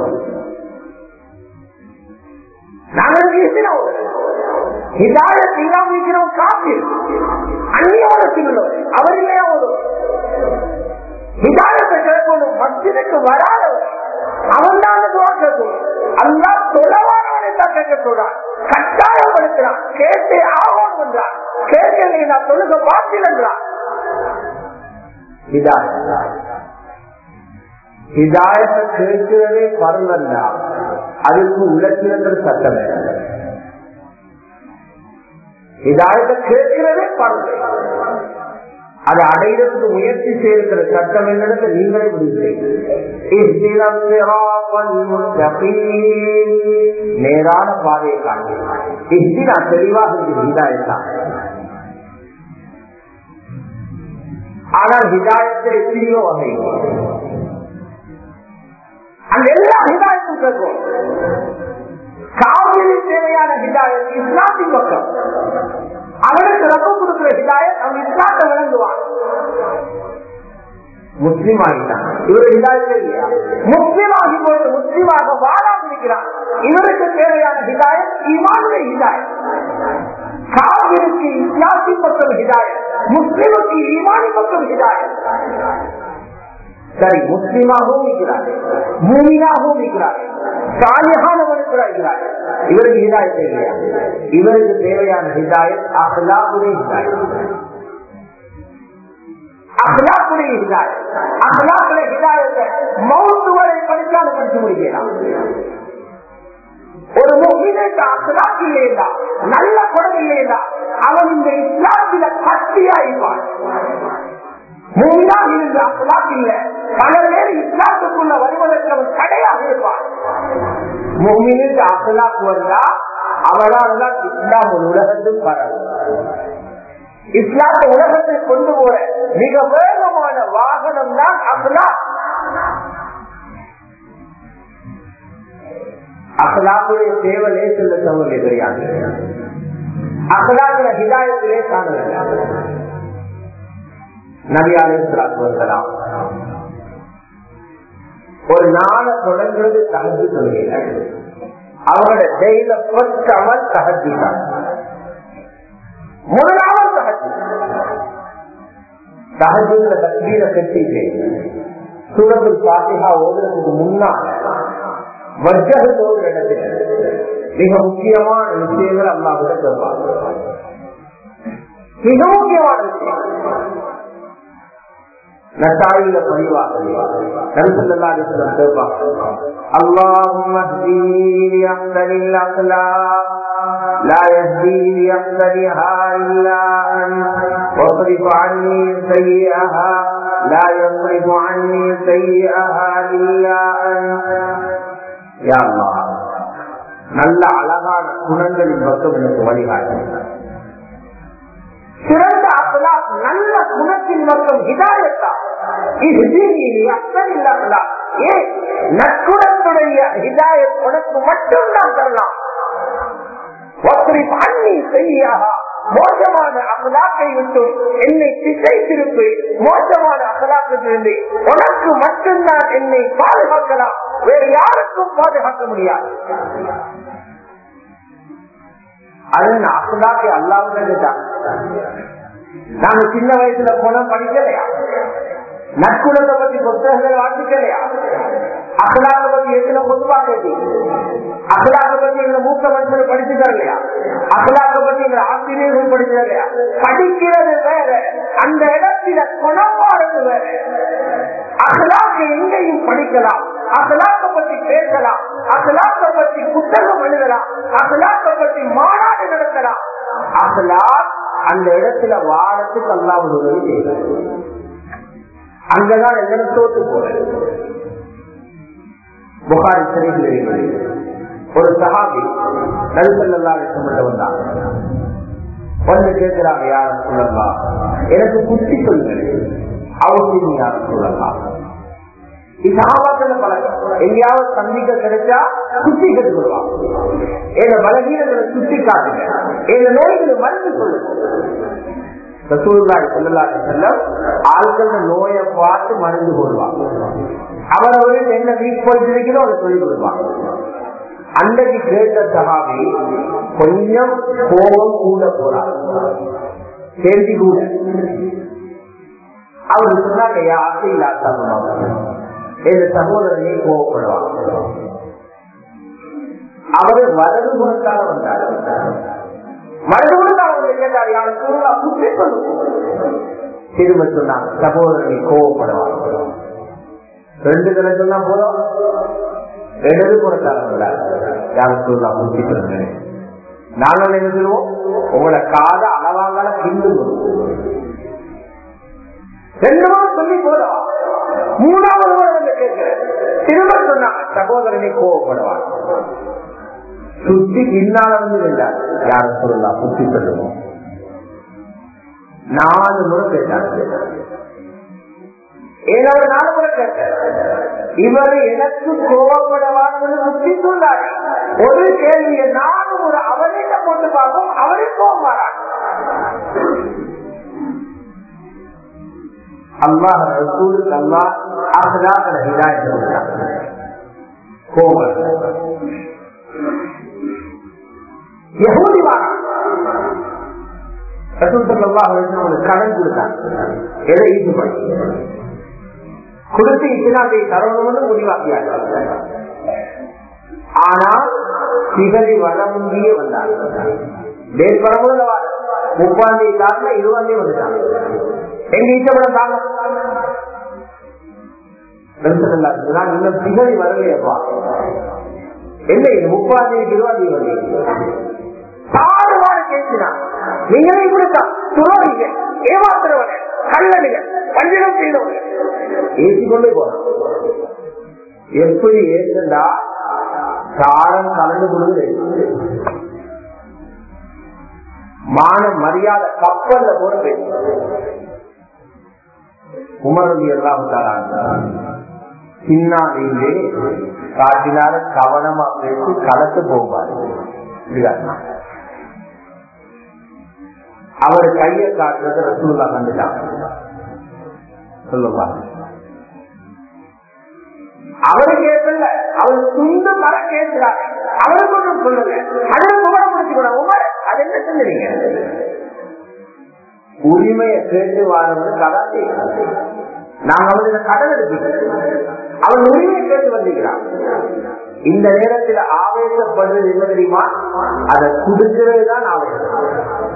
நாங்கள் ஈசினா ஹிதாயத் இல்லாம இருக்கிறோம் காப்பி அந்நியோட சிங்களம் அவர் இல்லையா ஒரு ஹிதாயத்தை கேட்கணும் மத்தியதுக்கு வராதவர் அவன் தான் துவா கேட்கணும் அல்லா தொலைவானவனை தான் கேட்க சொல்றான் கட்டாயப்படுத்துறான் கேட்டே ஆகும் என்றான் கேட்கலை நான் தொழுக பார்த்தில் என்றான் ஹிதாயத்தை கேட்கிறதே பருவந்தா அதுக்கு உலகின்ற சட்டம் இதாயத்தை கேட்கிறதே பருவம் அதை அடைகிறதுக்கு முயற்சி செய்திருக்கிற சட்டம் என்னிடத்தை நீங்களே முடிவு நேரான பாதையை காண்பி இஸ்தினா தெளிவாக இருக்குது ஹிதாயத்தான் ஆனால் ஹிதாயத்தில் எத்தனையோ வகை அந்த எல்லா ஹிதாயத்தும் கேட்கும் காவிரி தேவையான ஹிதாயத் இஸ்லாத்தின் பக்கம் அவனுக்கு ரப்ப கொடுக்கிற ஹிதாயத் அவன் இஸ்லாத்தை விளங்குவான் முஸ்லீம் ஆகிட்டான் இவர் ஹிதாயத்தே இல்லையா முஸ்லீம் ஆகி போட்டு முஸ்லீமாக வாழாம இருக்கிறான் இவருக்கு தேவையான ஹிதாயத் இமானுடைய ஹிதாயத் காவிரிக்கு இஸ்லாத்தின் பக்கம் ஹிதாயத் முஸ்லிமுக்கு ஈமானி பக்கம் ஹிதாயத் சரி முஸ்லீமாகவும் இருக்கிறார் மூமினாகவும் இருக்கிறார் சாலியானவனுக்கு இருக்கிறார் இவருக்கு ஹிதாயத்தை இல்லையா இவருக்கு தேவையான ஹிதாயத் அஹ்லாவுடைய ஹிதாயத் அஹ்லாக்குடைய ஹிதாயத் அஹ்லாக்குடைய ஹிதாயத்தை மௌத்து வரை படிச்சாலும் படிச்சு முடிக்கலாம் ஒரு முகினுக்கு அசலாக் இல்லையா நல்ல குணம் இல்லையா அவன் இந்த இஸ்லாத்தில கட்டியாயிப்பான் மூமினாக இருந்து அசலாக் இல்ல பல பேர் இஸ்லாத்துக்குள்ள வருவதற்கு அவன் தடையாக இருப்பான் மூமினுக்கு அசலாக் வந்தா அவளால் தான் இஸ்லாம் ஒரு உலகத்தில் பரவும் இஸ்லாத்தை உலகத்தை கொண்டு போற மிக வேகமான வாகனம் தான் அகலாக் அகலாக்குடைய தேவை லேசில் சமூக தெரியாது அகலாக்குற ஹிதாயத்திலே காணல நபியாலே வந்தலாம் ஒரு நாளை தொடங்குறது தகஜி சொல்லுங்க அவங்களோட தெய்வ பற்றமல் தகஜி தான் முதலாவது தகஜி தகஜுல தக்பீர கட்டிட்டு சூரத்தில் பாத்திகா ஓதுறதுக்கு முன்னால் வர்க்கத்தோடு இடத்துல மிக முக்கியமான விஷயங்கள் அல்லாஹிட சொல்வாங்க மிக முக்கியமான விஷயம் நட்டாயில பதிவாக நரிசல்லாடிசலம் கேட்பாங்க اللهم اهدني لاحسن الاخلاق لا يهدي لاحسنها الا انت واصرف عني سيئها لا يصرف عني سيئها الا انت யா அல்லாஹ், நல்ல அழகான குணங்களின் பக்கம் எனக்கு வழிகாட்டு சிறந்த அகலாக் நல்ல குணத்தின் பக்கம் ஹிதாயத்தா இது அத்தனில்லாமலா ஏ நற்குணத்துடைய ஹிதாயத் உனக்கு மட்டும் தான் தரலாம் ஒருத்தரை பண்ணி செய்யாக மோசமான அகலாக்கை விட்டு என்னை திசை திருப்பி மோசமான அகலாக்கிலிருந்து உனக்கு மட்டும்தான் என்னை பாதுகாக்கலாம் வேறு யாருக்கும் பாதுகாக்க முடியாது அது அகலாக்கை அல்லாமல் நாங்க சின்ன வயசுல போன படிக்கலையா நற்குணத்தை பத்தி புத்தகங்கள் வாசிக்கலையா அகலாக்க பத்தி எத்தனை பொதுவா கேட்டி அகலாக்க பத்தி எங்களை மூத்த மனுஷனை படிச்சு தரலையா அகலாக்க பத்தி எங்களை ஆசிரியர்கள் படிச்சு தரலையா படிக்கிறது வேற அந்த இடத்துல குணமானது வேற அகலாக்க எங்கேயும் படிக்கலாம் அகலாக்க பத்தி பேசலாம் அகலாக்க பத்தி புத்தகம் எழுதலாம் அகலாக்க பத்தி மாநாடு நடத்தலாம் அகலாக் அந்த இடத்துல வாரத்துக்கு அல்லாமல் உதவி செய்யலாம் அங்கதான் எல்லாரும் தோத்து போறது புகாரி சிறையில் ஒரு சகாபி நடுசல்லா விஷயம் வந்தாங்க வந்து கேட்கிறாங்க யார சொல்லலாம் எனக்கு குத்தி சொல்லுங்கள் அவசியம் யார சொல்லலாம் பழக்கம் எங்கேயாவது சந்திக்க கிடைச்சா குத்தி கட்டுவாங்க எங்க பலகீனங்களை சுத்தி காட்டுங்க எங்க நோய்களை மருந்து சொல்லுங்க ரசூல்லாய் சொல்லலாக செல்லம் ஆட்கள் நோயை பார்த்து மருந்து போடுவாங்க அவரவருக்கு என்ன வீக் போயிட்டு அதை சொல்லிக் கொடுப்பாங்க அன்றைக்கு கேட்ட சகாபி கொஞ்சம் கோபம் கூட போறார் கேள்வி கூட அவரு சொன்னாங்க யாருக்கு இல்லாத எங்க சகோதரனே கோவப்படுவாங்க அவரு வரது குணத்தால வந்தார் திரும்ப சொன்னாங்க சகோதரனை கோவப்படுவாங்க ரெண்டு தடவை சொன்னா போதும் இடது புறத்தால யாரும் சொல்லலாம் முக்கிய சொல்லுங்க நாங்கள் என்ன சொல்லுவோம் உங்களோட காத அளவாங்கால கிண்டு ரெண்டு வாரம் சொல்லி போதும் மூணாவது முறை வந்து கேட்கிறேன் திரும்ப சொன்னாங்க சகோதரனை கோவப்படுவாங்க சுத்தி பின்னால வந்து நின்றார் யாரும் சொல்லலாம் புத்தி சொல்லுவோம் நாலு முறை கேட்டாங்க ஏதாவது நாலு முறை கேட்டார் இவர் எனக்கு கோவப்படவான்னு புத்தி சொன்னார் ஒரு கேள்வியை நாலு முறை அவர்கிட்ட போட்டு பார்ப்போம் அவரே கோவம் மாறாங்க அல்லாஹ் ரசூலுக்கு அல்லாஹ் அஹ்லாக்களை ஹிதாயத் கொடுத்தாங்க கோபம் யகூதி வாரம் கடன் கொடுத்தாங்க எதை ஈடுபடி கொடுத்து இத்தனாத்தை தரணும்னு முடிவாக்கியாங்க ஆனால் சிகதி வர முந்தியே வந்தாங்க டேட் வரமுள்ள முப்பாம் தேதி காட்டில இருபதாம் தேதி வந்துட்டாங்க எங்க ஈச்சப்படம் தாங்க இன்னும் சிகதி வரலையப்பா என்ன இது முப்பதாம் தேதி இருபதாம் தேதி வந்தீங்க பாடுபாடு பேசினான் நீங்களே இப்படித்தான் துரோகிங்க ஏமாத்துறவங்க கல்லனுங்க பஞ்சகம் செய்தவங்க ஏசிக்கொண்டே போறான் எப்படி ஏற்றுண்டா சாரம் கலந்து கொடுக்குது மான மரியாதை கப்பல்ல போட உமரதி எல்லாம் பின்னாடியிலே காட்டினால கவனமா பேசி கலத்து போவாரு அவர் கையை காட்டுறது ரசூல்லா கண்டுட்டாங்க சொல்லுவாங்க அவரு கேட்கல அவர் துண்டு மர கேட்கிறார் அவருக்கு ஒன்றும் சொல்லுங்க அதுல உமரை முடிச்சுக்கணும் உமர் அது என்ன சொல்லுறீங்க உரிமையை கேட்டு வாழ்வது கதாத்தி நாங்க அவருக்கு கடன் எடுப்பீங்க அவன் உரிமையை கேட்டு வந்திருக்கிறான் இந்த நேரத்தில் ஆவேசப்படுறது என்ன தெரியுமா அதை கொடுக்கிறது தான் ஆவேசம்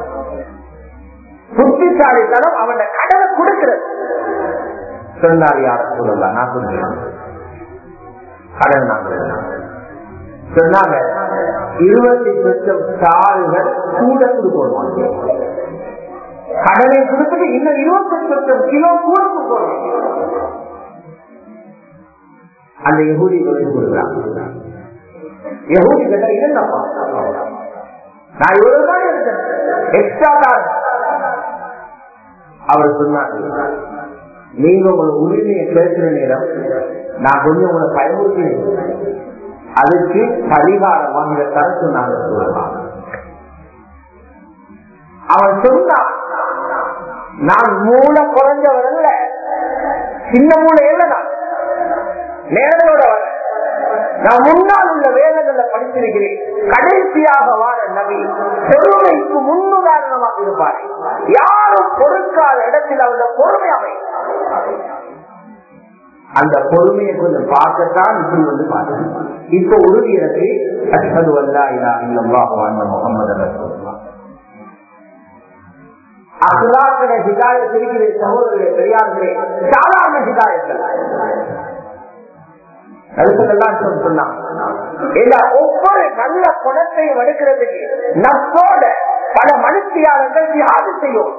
புத்திசாலித்தனம் அவன் கடனை கொடுக்கிறது சொன்னார் யார சொல்லலாம் நான் சொல்றேன் கடன் நாங்கள் சொன்னாங்க இருபத்தி லட்சம் தாள்கள் கூட கொடுக்கணும் கடனை கொடுத்துட்டு இன்னும் இருபத்தி லட்சம் கிலோ கூட கொடுக்கணும் அந்த யகுதி கொடுத்து கொடுக்குறாங்க யகுதி கேட்டா என்னப்பா நான் இவ்வளவு தான் எடுத்தேன் எக்ஸ்ட்ரா தான் அவர் சொன்னாங்க நீங்க உங்களை உரிமையை கேட்கிற நேரம் நான் கொஞ்சம் உங்களை பயமுறுத்தினேன் அதுக்கு பரிகாரமா நீங்க தர சொன்னாங்க சொல்லலாம் அவன் சொன்னான் நான் மூளை குறைஞ்சவர் அல்ல சின்ன மூளை இல்ல நான் நேரத்தோட வர நான் முன்னால் உள்ள வேதங்களை படித்திருக்கிறேன் கடைசியாக வார நபி பொறுமைக்கு முன்னுதாரணமாக இருப்பார் யாரும் பொறுக்காத இடத்தில் அவருடைய பொறுமை அமையும் அந்த பொறுமையை கொஞ்சம் பார்க்கத்தான் இப்படி வந்து பார்க்கணும் இப்ப உறுதி எனக்கு அஷ்ஹது அல்லா இல்லா இல்லல்லாஹு அன்ன முஹம்மது ரசூலுல்லாஹ் அகலாக்கிற ஹிதாயத் இருக்கிற சகோதரர்களே பெரியார்களே சாதாரண ஹிதாயத்தில் ஒவ்வொரு நல்ல குணத்தையும் எடுக்கிறதுக்கு நப்போட பல மனுஷியாளர்கள் தியாகு செய்யும்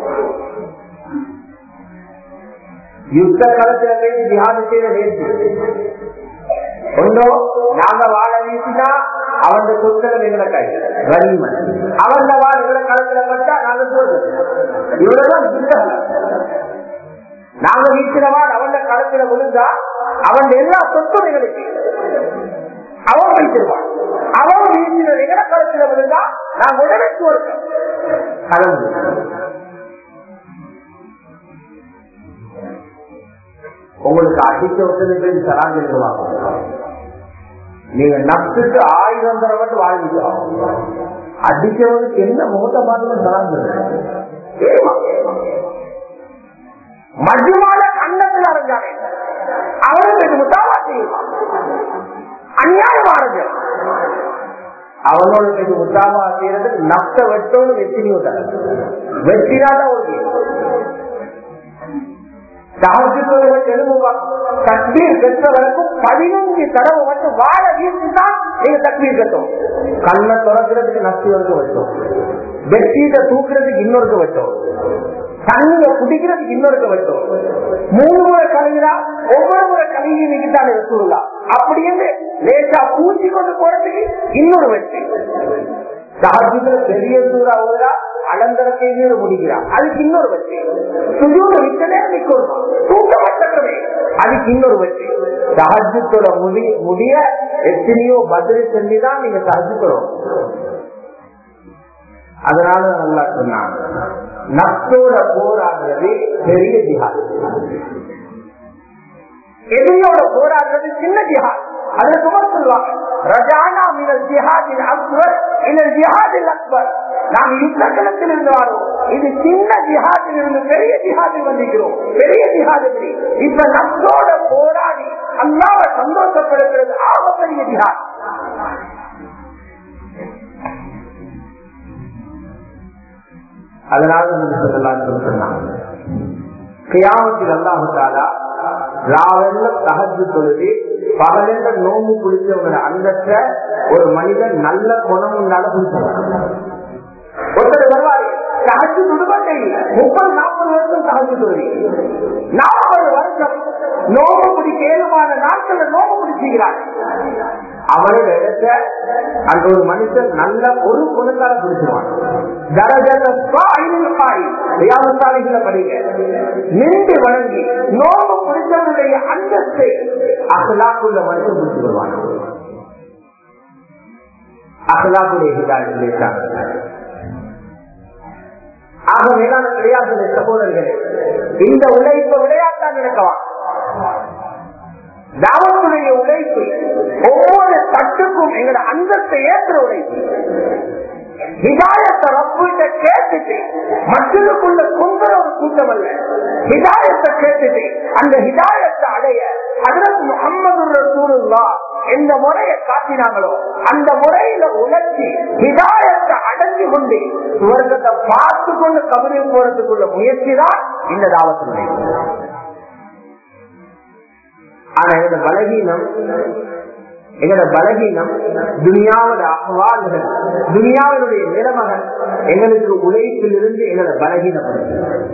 யுத்த காலத்துல பேசி தியாகம் செய்த நேர்ச்சி ஒன்றோ நாங்க வாழ வீசினா அவன் சொற்களை எங்களை கையில் கனிமன் அவன் வாழ் எங்களை களத்துல பட்டா நாங்க சொல்றது இவ்வளவுதான் யுத்தம் நாங்க வீசினவா அவன் களத்துல விழுந்தா அவன் எல்லா சொத்தும் எங்களுக்கு அவன் வைத்திருவான் அவன் வீசின எங்களை களத்துல விழுந்தா நாங்க உடனே கொடுக்க கலந்து உங்களுக்கு அடிக்க ஒத்துழைப்பு சராங்க எழுதுவாங்க நீங்க நப்சுக்கு ஆயுதம் தர மட்டும் வாழ்ந்துக்கலாம் அடிக்கிறவனுக்கு என்ன முகத்தை பார்த்து சராங்க மஜ்மால கண்ணத்தில் அரைஞ்சானே அவனுக்கு இது முட்டாவா செய்யலாம் அநியாயமானது அவனோட இது முட்டாவா செய்யறது நப்த வெட்டோடு வெற்றினியோ தர வெற்றினாதான் ஒரு தக்பீர் கற்றவருக்கும் பதினஞ்சு தடவை மட்டும் வாழ வீசுதான் நீங்க தக்பீர் கட்டும் கண்ணை துறக்கிறதுக்கு நச்சு வந்து வச்சோம் வெற்றியில தூக்குறதுக்கு இன்னொருக்கு வச்சோம் தண்ணிய குடிக்கிறதுக்கு இன்னொருக்கு வச்சோம் மூணு முறை கழுவினா ஒவ்வொரு முறை கழுவி நீக்கிட்டானே வசூலா அப்படின்னு லேசா பூச்சி கொண்டு போறதுக்கு இன்னொரு வச்சு சாஜில பெரிய தூரா ஓடுறா அலந்தரத்தை முடிக்கிறான் அதுக்கு இன்னொரு வச்சு சுஜூத விட்ட நேரம் நிக்கணும் தூக்கப்பட்டவே அதுக்கு இன்னொரு வச்சு சஹஜத்தோட முடி முடிய எத்தனையோ பதில் செஞ்சுதான் நீங்க சஹஜத்தோம் அதனால நல்லா சொன்னாங்க நத்தோட போராடுறது பெரிய ஜிஹாத் எதிரியோட போராடுறது சின்ன ஜிஹாத் அதுல சுமர் சொல்லுவாங்க ரஜானா மினல் ஜிஹாதில் அக்பர் இல்லல் ஜிஹாதில் அக்பர் நாம் யுத்த களத்தில் இருந்து வரோம் இது சின்ன ஜிஹாதில் இருந்து பெரிய ஜிஹாதில் வந்திருக்கிறோம் பெரிய ஜிஹாது இப்ப நப்சோட போராடி அல்லாவ சந்தோஷப்படுத்துறது ஆக பெரிய ஜிஹாத் அதனால சொல்லலாம் சொன்னாங்க கியாமத்தில் அல்லாஹாலா ராவெல்ல தகஜு தொழுது பகலென்ற நோம்பு பிடிச்சவங்களோட அந்தத்தை ஒரு மனிதன் நல்ல குணம் உண்டால பிடிச்சிருக்கான் ஒருத்தர் வருவாரு தகச்சு துடுபட்டை முப்பது நாற்பது வருஷம் தகச்சு துருவி நாற்பது வருஷம் நோம்பு பிடிக்க ஏழுமான நாட்கள் நோம்பு பிடிச்சுக்கிறார் அவனோட இடத்த அந்த ஒரு மனுஷன் நல்ல ஒரு குணத்தால பிடிச்சிருவான் படிங்க நின்று வணங்கி நோம்பு பிடிச்சவனுடைய அந்தத்தை அகலாக்குள்ள மனுஷன் பிடிச்சு வருவான் அகலாக்குடைய ஹிதாயத்திலே ஆக மேலான விளையாட்டு சகோதரர்களே இந்த உழைப்பு விளையாட்டா நினைக்கலாம் தாவத்துடைய உழைப்பு ஒவ்வொரு தட்டுக்கும் எங்களோட அந்தத்தை ஏற்ற உழைப்பு ஹிதாயத்தை ரப்பிட்ட கேட்டுட்டு மக்களுக்குள்ள குந்தர ஒரு கூட்டம் அல்ல ஹிதாயத்தை கேட்டுட்டு அந்த ஹிதாயத்தை அடைய அதற்கு முகமது ரசூலுல்லா எந்த முறையை காட்டினாங்களோ அந்த முறையில உணர்ச்சி ஹிதாயத்தை அடைஞ்சு கொண்டு சுவர்க்கத்தை பார்த்து கொண்டு கபரில் போறதுக்குள்ள முயற்சி தான் இந்த தாவத்தினுடைய ஆனா எங்களோட பலகீனம் எங்களோட பலகீனம் துனியாவோட அகவால்கள் துனியாவினுடைய நிலைமகள் எங்களுக்கு உழைப்பில் இருந்து எங்களோட பலகீனப்படுது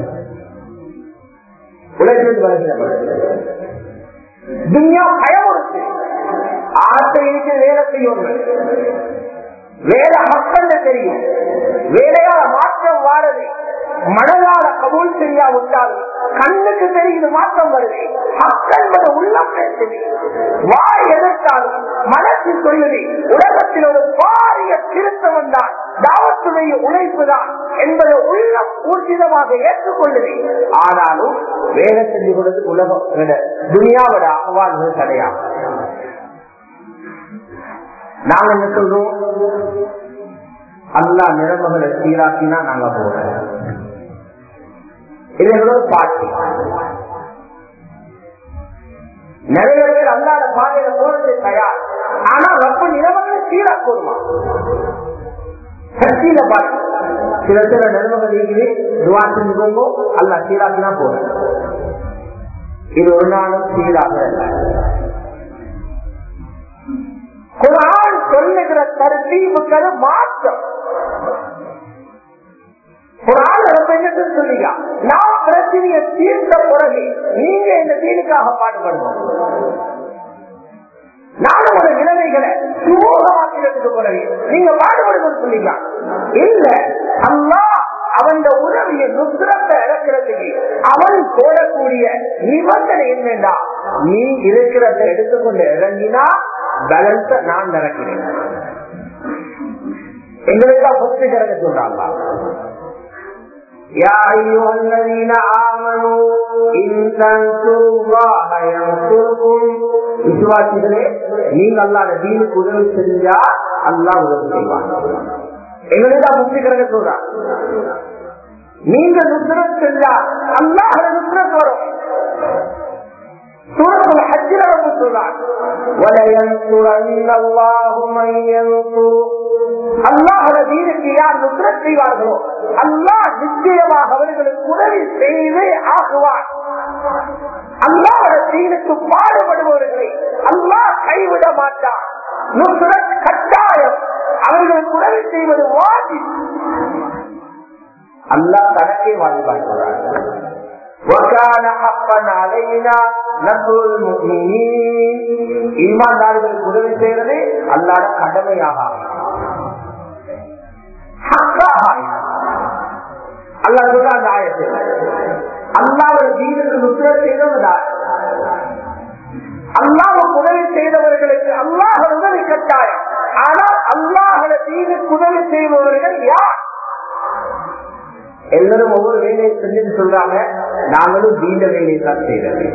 உழைப்பில் பலகீனப்படுது துனியா பயமுறுத்து ஆசை இருக்கு வேலை செய்யணும் வேலை மக்கள் தெரியும் வேலையால மாற்றம் வாரது மனதால கபூல் செய்யாவிட்டால் கண்ணுக்கு தெரியுது மாற்றம் வருது மக்கள் உள்ளம் பேசுது வாய் எதிர்த்தாலும் மனசு சொல்லுது உலகத்தில் ஒரு பாரிய திருத்தம் வந்தால் தாவத்துடைய உழைப்பு தான் என்பதை உள்ளம் ஊர்ஜிதமாக ஏற்றுக்கொள்ளுது ஆனாலும் வேலை செஞ்சு கொண்டது உலகம் துனியாவோட அகவால்கள் கிடையாது நாங்க என்ன சொல்றோம் அல்லா நிலைமைகளை சீராக்கினா நாங்க போறோம் இது எங்களோட பாட்டு நிறைய பேர் அல்லாத பாதையில போறது தயார் ஆனா ரொம்ப நிலைமைகளை சீராக்குமா சக்தியில பாட்டு சில சில நிலைமைகள் இருக்குது துவா செஞ்சுக்கோங்க அல்லா சீராக்கினா போறோம் இது ஒரு நாளும் சீராக குரான் சொல்லுகிற தர்த்தீபுக்கள் மாற்றம் குரான் ரொம்ப என்ன சொல்லியா நான் பிரச்சனையை தீர்த்த பிறகு நீங்க இந்த தீனுக்காக பாடுபடுவோம் நானும் ஒரு நிலைமைகளை சுமூகமாக்கிறதுக்கு பிறகு நீங்க பாடுபடுவது சொல்லிங்க இல்ல அல்லா அவன் உதவிய நுத்திரத்தை இறக்கிறதுக்கு அவன் போடக்கூடிய நிபந்தனை என்னண்டா நீ இருக்கிறத எடுத்துக்கொண்டு இறங்கினா பேலன்ஸ நான் இறக்கிறேன் எங்களுக்கா பத்து கிடக்க சொல்றாங்களா يا أيها الذين آمنوا إن تنصروا الله ينصركم விசுவாசிகளே நீங்க அல்லாத தீனுக்கு உதவி செஞ்சா அல்லாஹ் உதவி செய்வான் எங்களுக்கு முக்தி கிடக்க சொல்றான் நீங்க நுஸ்ரத் செஞ்சா அல்லாஹ் நுஸ்ரத் வரும் சூரத்தில் ஹஜ்ஜில வந்து சொல்றான் وَلَيَنْصُرَنَّ اللَّهُ مَن يَنْصُرُهُ அல்லாஹோட தீனுக்கு யார் நுஸ்ரத் செய்வார்களோ அல்லாஹ் நிச்சயமாக அவர்களுக்கு உதவி செய்தே ஆகுவார் அல்லாஹோட தீனுக்கு பாடுபடுபவர்களை அல்லாஹ் கைவிட மாட்டார் நுஸ்ரத் கட்டாயம் அவர்களுக்கு உதவி செய்வது வாஜி அல்லாஹ் தனக்கே வாழ்வாழ்கிறார் وكان حقا علينا نصر المؤمنين ஈமான்தார்களுக்கு உதவி செய்யறது அல்லாத கடமையாக அல்லா சொல்ற அந்த ஆயத்தில் அல்லாவோட தீனுக்கு நுத்திர செய்தவங்க அல்லாவுக்கு உதவி செய்தவர்களுக்கு அல்லாஹ் உதவி கட்டாயம் ஆனால் அல்லாஹோட தீனுக்கு உதவி செய்பவர்கள் யார் எல்லாரும் ஒவ்வொரு வேலையை செஞ்சுட்டு சொல்றாங்க நாங்களும் தீண்ட வேலையை தான் செய்யறது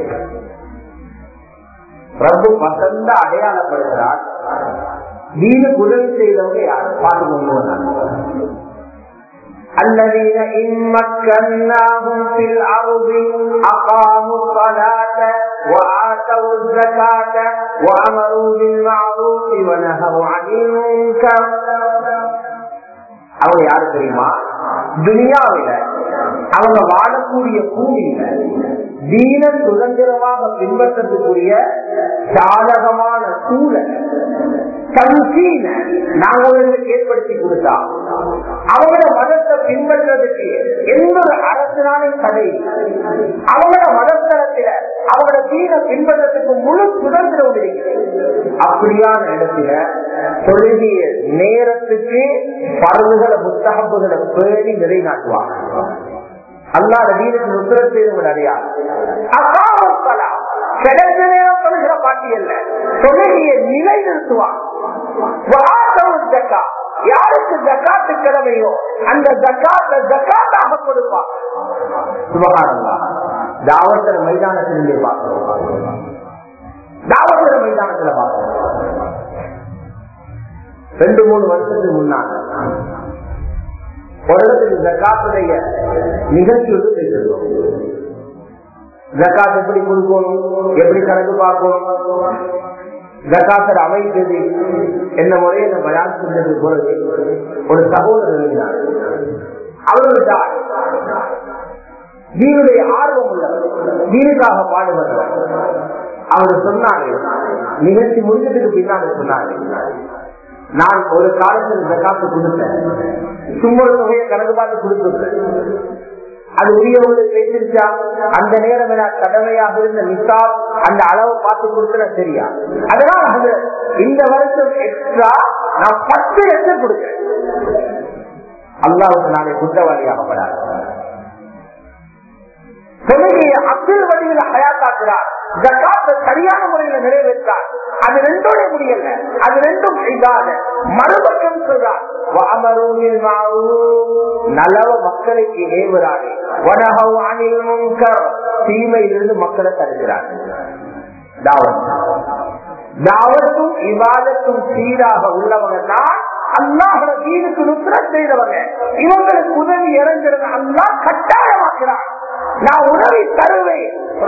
பிரபு வசந்த அடையாளப்படுகிறார் தீனுக்கு உதவி செய்தவங்க யார் பார்த்து கொண்டு வந்தாங்க الذين إن مكناهم في الأرض أقاموا الصلاة وآتوا الزكاة وأمروا بالمعروف ونهوا عن المنكر அவங்க யாரு தெரியுமா துனியாவில அவங்க வாழக்கூடிய பூமியில தீன சுதந்திரமாக பின்பற்றக்கூடிய சாதகமான சூழல் சஞ்சீன நாங்க அவர்களுக்கு ஏற்படுத்தி கொடுத்தா அவங்களோட மதத்தை பின்பற்றதுக்கு எந்த ஒரு அரசினாலும் தடை அவங்களோட மதத்தளத்தில அவங்களோட தீன பின்பற்றதுக்கு முழு சுதந்திரம் இருக்கிறது அப்படியான இடத்துல தொழுகிய நேரத்துக்கு பருவுகளை புத்தகப்புகளை பேணி நிலைநாட்டுவாங்க அல்லாத வீரத்தின் உத்தரவு செய்து அடையாது அப்பாவலாம் கிடைச்ச நேரம் தொழுகிற பாட்டி அல்ல தொழுகையை நிலை நிறுத்துவான் யாருக்கு ஜக்காத்து கிழமையோ அந்த ஜக்காத்த ஜக்காத்தாக கொடுப்பான் சுபகாரங்களா தாவத்தர மைதானத்திலே பார்க்கிறோம் தாவத்தர மைதானத்துல பார்க்கிறோம் ரெண்டு மூணு வருஷத்துக்கு முன்னாங்க ஒரு இடத்துக்கு ஜக்காத்துடைய நிகழ்ச்சி வந்து பேசிருக்கோம் ஜக்காத் எப்படி கொடுக்கணும் எப்படி கணக்கு பார்க்கணும் ஜக்காத்தர் அமைத்தது என்ன முறையை பயான் செஞ்சது பிறகு ஒரு சகோதரர் எழுதினார் அவர்களுடைய நீனுடைய ஆர்வம் உள்ளவர் நீனுக்காக பாடுபடுறவர் அவர் சொன்னாரு நிகழ்ச்சி முடிஞ்சதுக்கு பின்னாடி சொன்னாரு நான் ஒரு காலத்தில் ஜக்காத்து கொடுத்தேன் சும்மா தொகையை கணக்கு பார்த்து கொடுத்துருக்கேன் அது உரியவங்களுக்கு பேசிருச்சா அந்த நேரம் நான் கடமையாக இருந்த நிசாப் அந்த அளவு பார்த்து கொடுக்கல சரியா அதனால அது இந்த வருஷம் எக்ஸ்ட்ரா நான் பத்து லட்சம் கொடுக்கிறேன் அல்லாவுக்கு நாளை குற்றவாளியாகப்படாது தொழுகையை அப்துல் வடிவில் ஹயாத்தாக்குறார் ஜக்காத்தை சரியான முறையில் நிறைவேற்றார் அது ரெண்டோட முடியல அது ரெண்டும் செய்தாத மறுபக்கம் சொல்றார் நலவ மக்களுக்கு ஏவுறாரு வனகவ் அணில் முன்கர் தீமையிலிருந்து மக்களை தடுக்கிறார் தாவத்தும் இவாதத்தும் சீராக உள்ளவங்க தான் அல்லாஹோட வீடுக்கு நுத்திரம் செய்தவங்க இவங்களுக்கு உதவி இறங்கிறது அல்லா கட்டாயமாக்குறான் நான் உதவி தருவேன்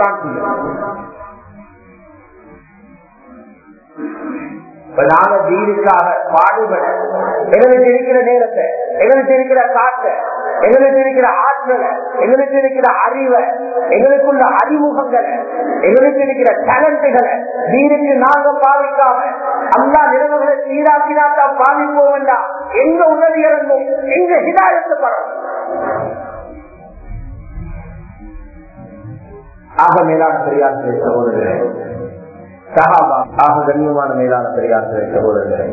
நாங்க வீடுக்காக பாடுபட எங்களுக்கு இருக்கிற நேரத்தை எங்களுக்கு இருக்கிற காற்றை எங்களுக்கு இருக்கிற ஆற்றலை எங்களுக்கு இருக்கிற அறிவை எங்களுக்குள்ள அறிமுகங்களை எங்களுக்கு இருக்கிற டேலண்ட்டுகளை வீடுக்கு நாங்க பாவிக்காம அல்லா நிலவுகளை சீராக்கினாத்தான் பாவிப்போம் வேண்டாம் எங்க உதவி இறங்கும் எங்க ஹிதாயத்து படம் ஆக மேலான பெரியார் சகோதரர்களே சகாபா ஆக கண்ணியமான மேலான பெரியார் சகோதரர்களே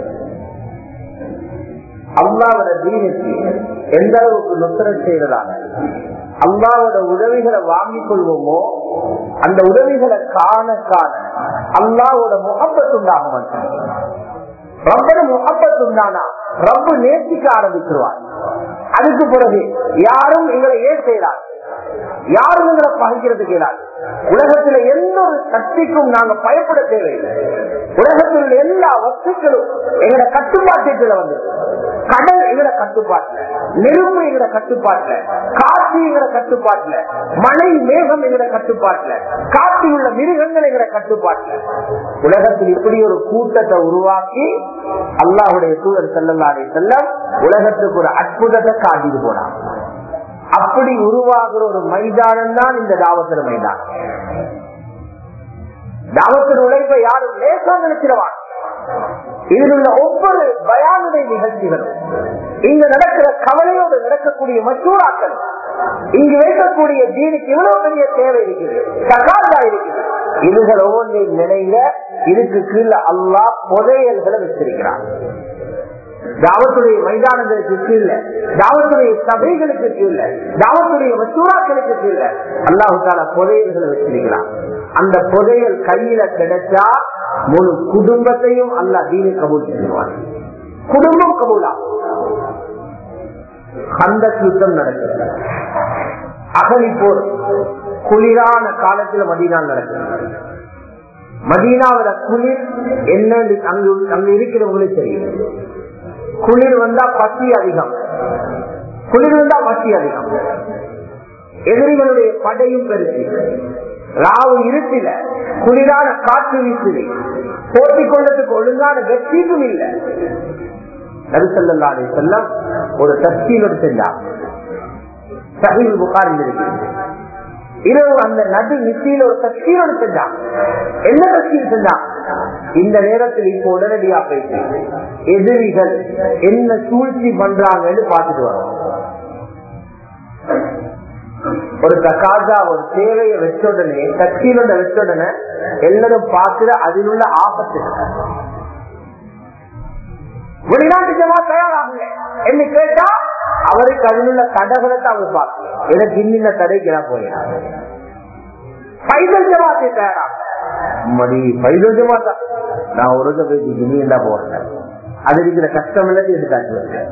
அல்லாவோட தீனுக்கு எந்த அளவுக்கு நுத்தரம் செய்யறதாக அல்லாவோட உதவிகளை வாங்கிக் கொள்வோமோ அந்த உதவிகளை காண காண அல்லாவோட முகப்பத்து உண்டாக மாட்டேன் ரப்பட முகப்பத்து உண்டானா ரப்பு நேசிக்க ஆரம்பிச்சிருவார் அதுக்கு பிறகு யாரும் எங்களை ஏன் செய்யறார் யாரும் எங்களை பகைக்கிறதுக்கு இயலாது உலகத்துல எந்த ஒரு சக்திக்கும் நாங்க பயப்பட தேவையில்லை உலகத்தில் உள்ள எல்லா வஸ்துக்களும் எங்களோட கட்டுப்பாட்டுல வந்து கடல் எங்களோட கட்டுப்பாட்டுல நெருப்பு எங்களோட கட்டுப்பாட்டுல காற்று எங்களோட கட்டுப்பாட்டுல மழை மேகம் எங்களோட கட்டுப்பாட்டுல காற்றில் உள்ள மிருகங்கள் எங்களோட கட்டுப்பாட்டுல உலகத்தில் இப்படி ஒரு கூட்டத்தை உருவாக்கி அல்லாஹுடைய தூதர் செல்லல்லாடே செல்லம் உலகத்துக்கு ஒரு அற்புதத்தை காட்டிட்டு போனான் அப்படி உருவாகிற ஒரு மைதானம் தான் இந்த தாவத்திர மைதானம் தாவத்தின் உழைப்பை யாரும் லேசா நினைச்சிருவான் இதில் உள்ள ஒவ்வொரு பயானுடைய நிகழ்ச்சிகளும் இங்கு நடக்கிற கவலையோடு நடக்கக்கூடிய மற்றூராக்கள் இங்கு வைக்கக்கூடிய தீனுக்கு இவ்வளவு பெரிய தேவை இருக்குது சகாதா இருக்குது இதுகள் ஒவ்வொன்றின் நிலையில இதுக்கு கீழே அல்லா புதையல்களை வச்சிருக்கிறான் தாவத்துடைய மைதானங்களுக்கு கீழே தாவத்துடைய சபைகளுக்கு கீழே தாவத்துடைய மசூராக்களுக்கு கீழே அல்லாஹால புதையல்களை வச்சிருக்கிறான் அந்த புதையல் கையில கிடைச்சா முழு குடும்பத்தையும் அல்லா தீனை கபூல் செய்வான் குடும்பம் கபூலா அந்த யுத்தம் நடக்கிறது அகலி போர் குளிரான காலத்துல மதீனால் நடக்கிறது மதீனாவோட குளிர் என்ன அங்கு அங்கு இருக்கிறவங்களுக்கு தெரியும் குளிர் வந்தா பசி அதிகம் குளிர் வந்தா பசி அதிகம் எதிரிகளுடைய படையும் பெருசு ராவு இருட்டில குளிரான காற்று வீசுது போட்டிக் கொண்டதுக்கு ஒழுங்கான வெற்றிக்கும் இல்லை நபிசல்லா அலி செல்லம் ஒரு தஸ்கீலோடு செஞ்சார் சஹீல் புகாரில் இருக்கு இரவு அந்த நடு நிச்சயில ஒரு தஸ்கீலோடு செஞ்சான் என்ன தஸ்கீல் செஞ்சான் இந்த நேரத்தில் இப்போ உடனடியா போயிட்டு எதிரிகள் என்ன சூழ்ச்சி பண்றாங்கன்னு பார்த்துட்டு வரோம் ஒரு தக்காஜா ஒரு தேவையை வச்ச உடனே கட்சியில வச்ச உடனே எல்லாரும் பார்க்கிற அதில் உள்ள ஆபத்து வெளிநாட்டு ஜமா தயாராகுங்க என்று கேட்டா அவருக்கு அதில் உள்ள தடைகளை அவர் பார்க்கணும் எனக்கு இன்னின்ன தடைக்கு நான் போயிடாது பைதல் ஜமாத்தை தயாராக மணி பைதல் ஜமாத்தா நான் ஒரு பேசி நீ என்ன போறேன் அது இருக்கிற கஷ்டம் எல்லாத்தையும் எடுத்தாச்சு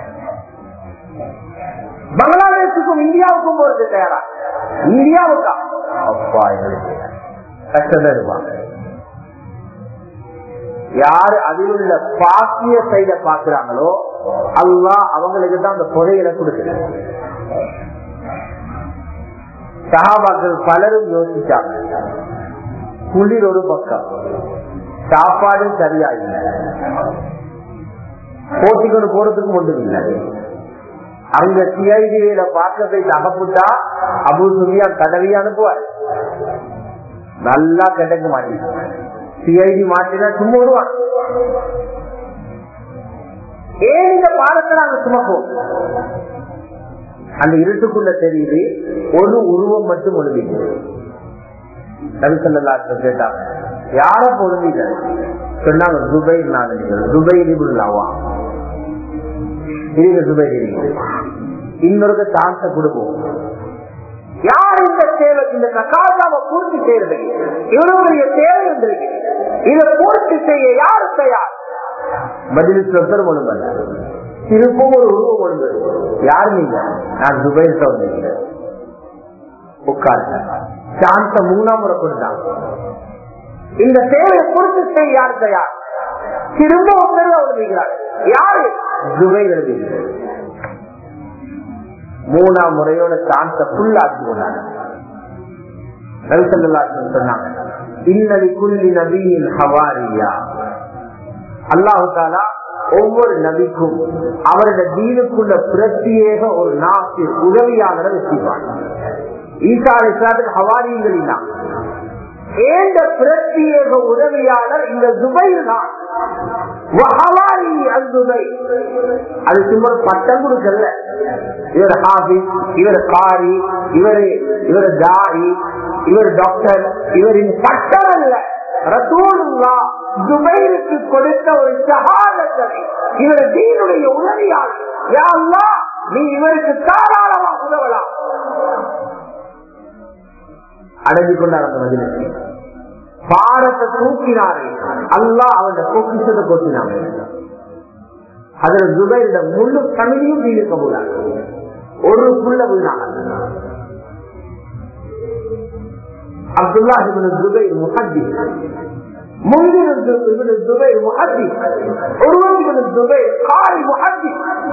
பங்களாதேஷுக்கும் இந்தியாவுக்கும் போறது தயாரா இந்தியாவுக்கா அப்பா எங்களுக்கு கஷ்டம் இருப்பாங்க யாரு அதில் உள்ள பாக்கிய சைட பாக்குறாங்களோ அல்லா அவங்களுக்கு தான் அந்த புதையில கொடுக்குறது சகாபாக்கள் பலரும் யோசிச்சாங்க குளிர் ஒரு பக்கம் சாப்பாடும் சரியா இல்லை போட்டிக்கொண்டு போறதுக்கும் ஒன்றும் இல்லை அங்க சிஐடியில பார்க்க போய் தகப்புட்டா அபு சுமியா கடவி அனுப்புவார் நல்லா கிடைக்க மாட்டேங்குது சிஐடி மாட்டினா சும்மா வருவான் ஏன் இந்த பாடத்தை நாங்க சுமப்போம் அந்த இருட்டுக்குள்ள தெரியுது ஒரு உருவம் மட்டும் ஒழுங்கிங்க நபிசல்லாத்த கேட்டாங்க யார பொழுந்தீங்க சொன்னாங்க துபை நாடுகள் துபை நிபுணாவா இருங்க துபை இன்னொரு சான்ஸ கொடுப்போம் யார் இந்த தேவை இந்த பிரகாசாவை பூர்த்தி செய்யறது இவருடைய தேவை இருந்திருக்கு இதை பூர்த்தி செய்ய யாரு தயார் பதிலுக்கு ஒருத்தர் ஒழுங்கல்ல திருப்பும் ஒரு உருவம் ஒழுங்கு யார் நீங்க நான் துபையில் வந்திருக்கிறேன் உட்கார்ந்த சாந்த மூணாம் முறை கொடுத்தாங்க இந்த தேவையை பூர்த்தி செய்ய யார் தயார் திரும்ப ஒருத்தர் எழுதுகிறார் யாரு துபை எழுதுகிறார் மூணாம் முறையோட சாந்த புல்லாக்கி கொண்டாங்க சொன்னாங்க இன்னலி குல்லி நபியின் ஹவாரியா அல்லாஹாலா ஒவ்வொரு நபிக்கும் அவரது தீனுக்குள்ள பிரத்யேக ஒரு நாட்டு உதவியாளரை வச்சிருப்பாங்க ஈசா இஸ்லாத்துக்கு ஹவாரிகள் இல்லா ஏந்த பிரத்யேக உதவியாளர் இந்த துபையில் தான் அது சும்மா பட்டம் கொடுக்கல இவர் ஹாபிஸ் இவர் காரி இவர் இவர் தாரி இவர் டாக்டர் இவரின் பட்டம் அல்ல ரசூலுல்லா துபைருக்கு கொடுத்த ஒரு சகாதத்தை இவர் தீனுடைய உதவியாளர் யாருலா நீ இவருக்கு தாராளமா உதவலாம் அடைஞ்சு கொண்டார் அந்த மதிலுக்கு பாரத்தை தூக்கினாரே அல்லா அவன் பொக்கிஷத்தை கொட்டினாங்க அதுல துபையில முழு தமிழையும் தீர்க்க முடியாது ஒரு புள்ள வீணாக அப்துல்லா துபை முஹத்தி முந்தின துபை முஹத்தி ஒருவன் துபை காரி முஹத்தி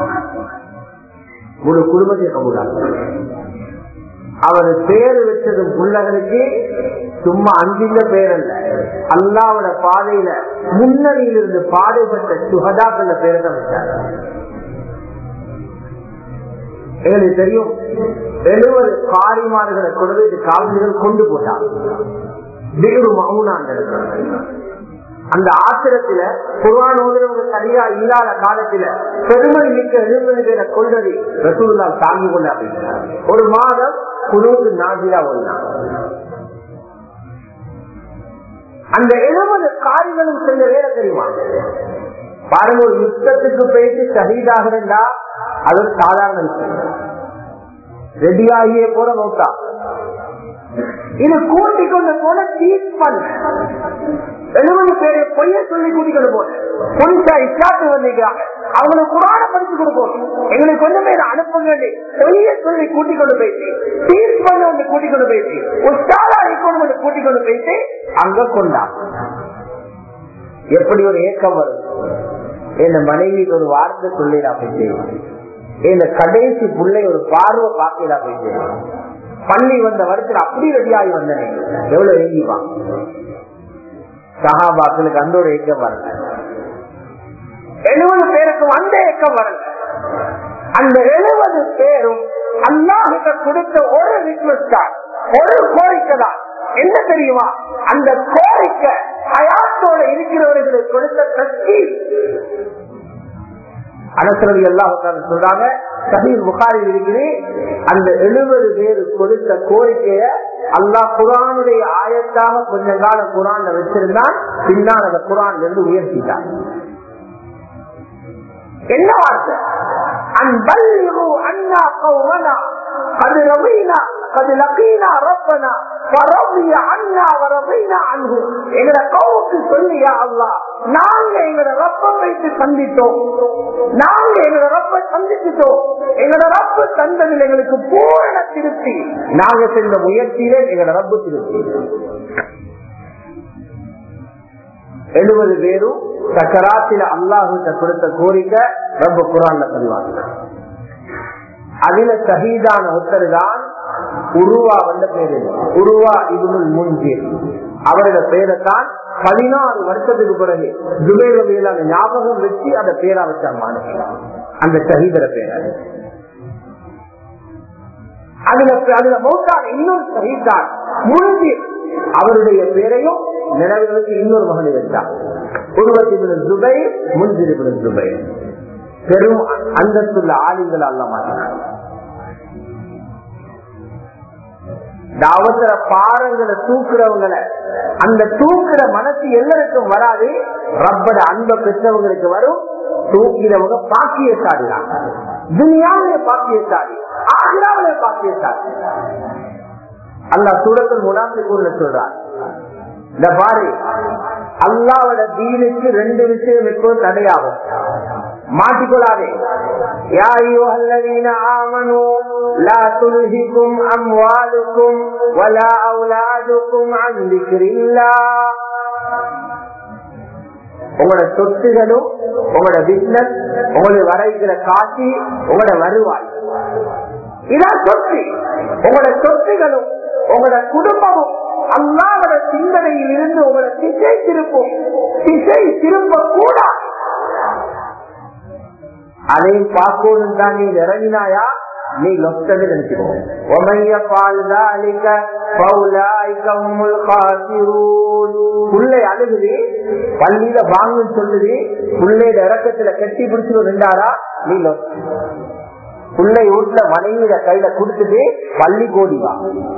முழு குடும்பத்தை கபூடாங்க அவர் பேர் வச்சது புள்ளகளுக்கு சும்மா அஞ்சுங்க பேர் அல்ல அல்லாவோட பாதையில முன்னணியில் இருந்து பாடுபட்ட சுகதாக்கள பேரை தான் வச்சார் எங்களுக்கு தெரியும் எழுபது காரிமார்களை கொண்டு காவிரிகள் கொண்டு போட்டார் வேறு மவுனான் அந்த ஆத்திரத்தில குர்வான் ஓதுறவங்க சரியா இல்லாத காலத்துல பெருமை மிக்க எழுபது பேரை கொண்டது ரசூல்லா தாங்கி கொள்ள அப்படின்னா ஒரு மாதம் குழுவுக்கு நாதிலா ஒண்ணாங்க அந்த எழுபது காரியங்களும் செஞ்ச வேலை தெரியுமா பாருங்க ஒரு யுத்தத்துக்கு போயிட்டு ஷஹீதாகிறா அது ஒரு சாதாரண விஷயம் ரெடியாகியே போற நோட்டா இது கூட்டிக் கொண்டு போன சீட் பண்ண எழுபது பேரை பொய்ய சொல்லி கூட்டிக் கொண்டு போன புனிதா இஸ்லாத்து வந்திருக்கிறாங்க அவங்களுக்கு குரான படிச்சு கொடுப்போம் எங்களுக்கு கொஞ்சம் பேர் அனுப்புங்க பொய்ய சொல்லி கூட்டிக் கொண்டு போயிட்டு சீட் பண்ண வந்து கூட்டிக் கொண்டு போயிட்டு உஸ்தாதா கொண்டு வந்து கூட்டிக் கொண்டு போயிட்டு அங்க கொண்டாங்க எப்படி ஒரு ஏக்கம் வரும் என் மனைவிக்கு ஒரு வார்த்தை சொல்லிடா போயிட்டு இந்த கடைசி பிள்ளை ஒரு பார்வை பார்க்கலா போயிட்டு பள்ளி வந்த வருஷத்துல அப்படி ரெடியாகி வந்தனே எவ்வளவு ஏங்கிப்பான் சகாபாக்களுக்கு அந்த ஒரு ஏக்கம் வரல எழுபது பேரை யாருக்கும் அந்த ஏக்கம் வரல அந்த எழுபது பேரும் அல்லாஹிட்ட கொடுத்த ஒரு ரிக்வெஸ்ட் தான் ஒரு கோரிக்கை தான் என்ன தெரியுமா அந்த கோரிக்கை ஹயாத்தோட இருக்கிறவர்களுக்கு கொடுத்த சக்தி அனசரவி எல்லாம் சொல்றாங்க சஹீல் புகாரி இருக்குது அந்த எழுபது பேர் கொடுத்த கோரிக்கைய அல்லாஹ் குரானுடைய ஆயத்தாக கொஞ்ச காலம் குரான்ல வச்சிருந்தான் பின்னால் அந்த குரான்ல இருந்து உயர்த்திட்டான் என்ன வார்த்தை அன்பல்லிகு அண்ணா கௌமனா قد رضينا قد لقينا ربنا فرضي عنا ورضينا عنه எங்கட கவுக்கு சொல்லியா அல்லாஹ் நாங்க எங்கட ரப்ப வைத்து சந்தித்தோம் நாங்க எங்கட ரப்ப சந்திச்சிட்டோம் எங்கட ரப்ப தந்ததில் எங்களுக்கு பூரண திருப்தி நாங்க சென்ற முயற்சியிலே எங்கட ரப்பு திருப்தி எழுபது பேரும் சக்கராத்தில அல்லாஹுட்ட கொடுத்த கோரிக்கை ரொம்ப குரான்ல சொல்லுவாங்க அதுல ஷஹீதான ஒருத்தர் தான் உருவா வந்த பேரு உருவா இவனுள் முன்ஜீர் அவரோட பேரைத்தான் பதினாறு வருஷத்துக்கு பிறகு துபேரவியலான ஞாபகம் வச்சு அந்த பேரா வச்சாங்க அந்த ஷஹீதர பேர அதுல அதுல மௌத்தான இன்னொரு ஷஹீத் தான் முன்ஜீர் அவருடைய பேரையும் நினைவுகளுக்கு இன்னொரு மகனை வச்சார் உருவத்தின் துபை முன்ஜிரிபின் துபை பெரும் அந்தஸ்துள்ள ஆளுங்கள் அல்ல மாட்டாங்க அவசர பாரங்களை தூக்குறவங்களை அந்த தூக்குற மனசு எல்லாருக்கும் வராது ரப்பட அன்ப பெற்றவங்களுக்கு வரும் தூக்கிறவங்க பாக்கியசாலி தான் துனியாவிலே பாக்கியசாலி ஆகிராவிலே பாக்கியசாலி அல்லா சூரத்தில் முனாபிக்குள்ள சொல்றார் இந்த பாரு அல்லாவோட தீனுக்கு ரெண்டு விஷயம் எப்போது தடையாகும் மாட்டிக்கொள்ளாதே يا أيها الذين آمنوا لا تلهكم أموالكم ولا أولادكم عن ذكر الله உங்களோட சொத்துகளும் உங்களோட பிசினஸ் உங்களுக்கு வரைகிற காட்சி உங்களோட வருவாய் இதான் சொத்து உங்களோட சொத்துகளும் உங்களோட குடும்பமும் அல்லாவோட சிந்தனையில் இருந்து உங்களை திசை திருப்பும் திசை திரும்ப கூடாது அதையும் பார்க்கணும் தான் நீ இறங்கினாயா நீ லொஸ்டன்னு நினைச்சுக்கோ புள்ளை அழுகுது பள்ளியில வாங்குன்னு சொல்லுது புள்ளையோட இறக்கத்துல கட்டி பிடிச்சு நின்றாரா நீ லொஸ்ட் புள்ளை வீட்டுல மனைவியில கையில கொடுத்துட்டு பள்ளி கோடி வா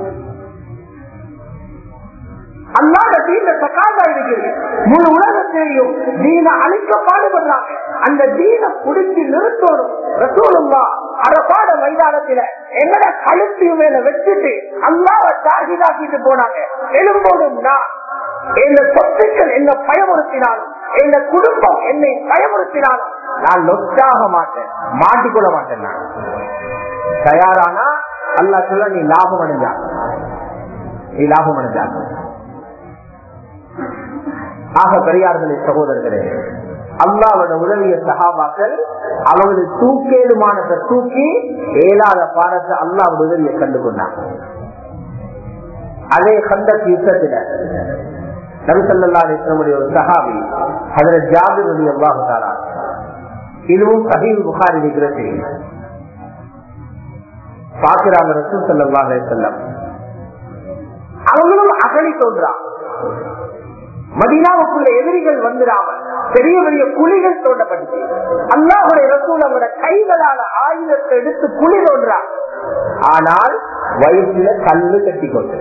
அல்லாத தீன சக்காதா இருக்குது முழு உலகத்திலையும் தீன அழிக்க பாடுபடுறாங்க அந்த தீன குடிச்சு நிறுத்தணும் ரசூலுல்லா அரபாட மைதானத்தில எங்கட கழுத்து மேல வச்சுட்டு அல்லாவை தாகிதாக்கிட்டு போனாங்க எழும்போதும் நான் எந்த சொத்துக்கள் என்ன பயமுறுத்தினாலும் எந்த குடும்பம் என்னை பயமுறுத்தினாலும் நான் லொச்சாக மாட்டேன் மாட்டிக்கொள்ள மாட்டேன் நான் தயாரானா அல்லா சொல்ல நீ லாபம் அடைஞ்சா நீ லாபம் அடைஞ்சா ஆக பெரியார்களே சகோதரர்களே அல்லாவோட உதவிய சகாபாக்கள் அவங்களுக்கு தூக்கேதுமானதை தூக்கி ஏழாத பாடத்தை அல்லாவோட உதவியை கண்டு கொண்டாங்க அதே கந்த யுத்தத்தில நபிசல்லா இஸ்லமுடைய ஒரு சஹாபி அதுல ஜாபிருடைய அல்லாஹாரா இதுவும் சஹீல் புகாரி நிகழ்ச்சி பாக்குறாங்க ரசூல் சல்லா செல்லம் அவங்களும் அகலி தோன்றான் மதினாவுக்குள்ள எதிரிகள் வந்துடாம பெரிய பெரிய குழிகள் தோண்டப்பட்டுச்சு அல்லாஹுடைய ரசூல் அவரோட கைகளால ஆயுதத்தை எடுத்து குழி தோன்றார் ஆனால் வயிற்றுல கல்லு கட்டி கொண்டு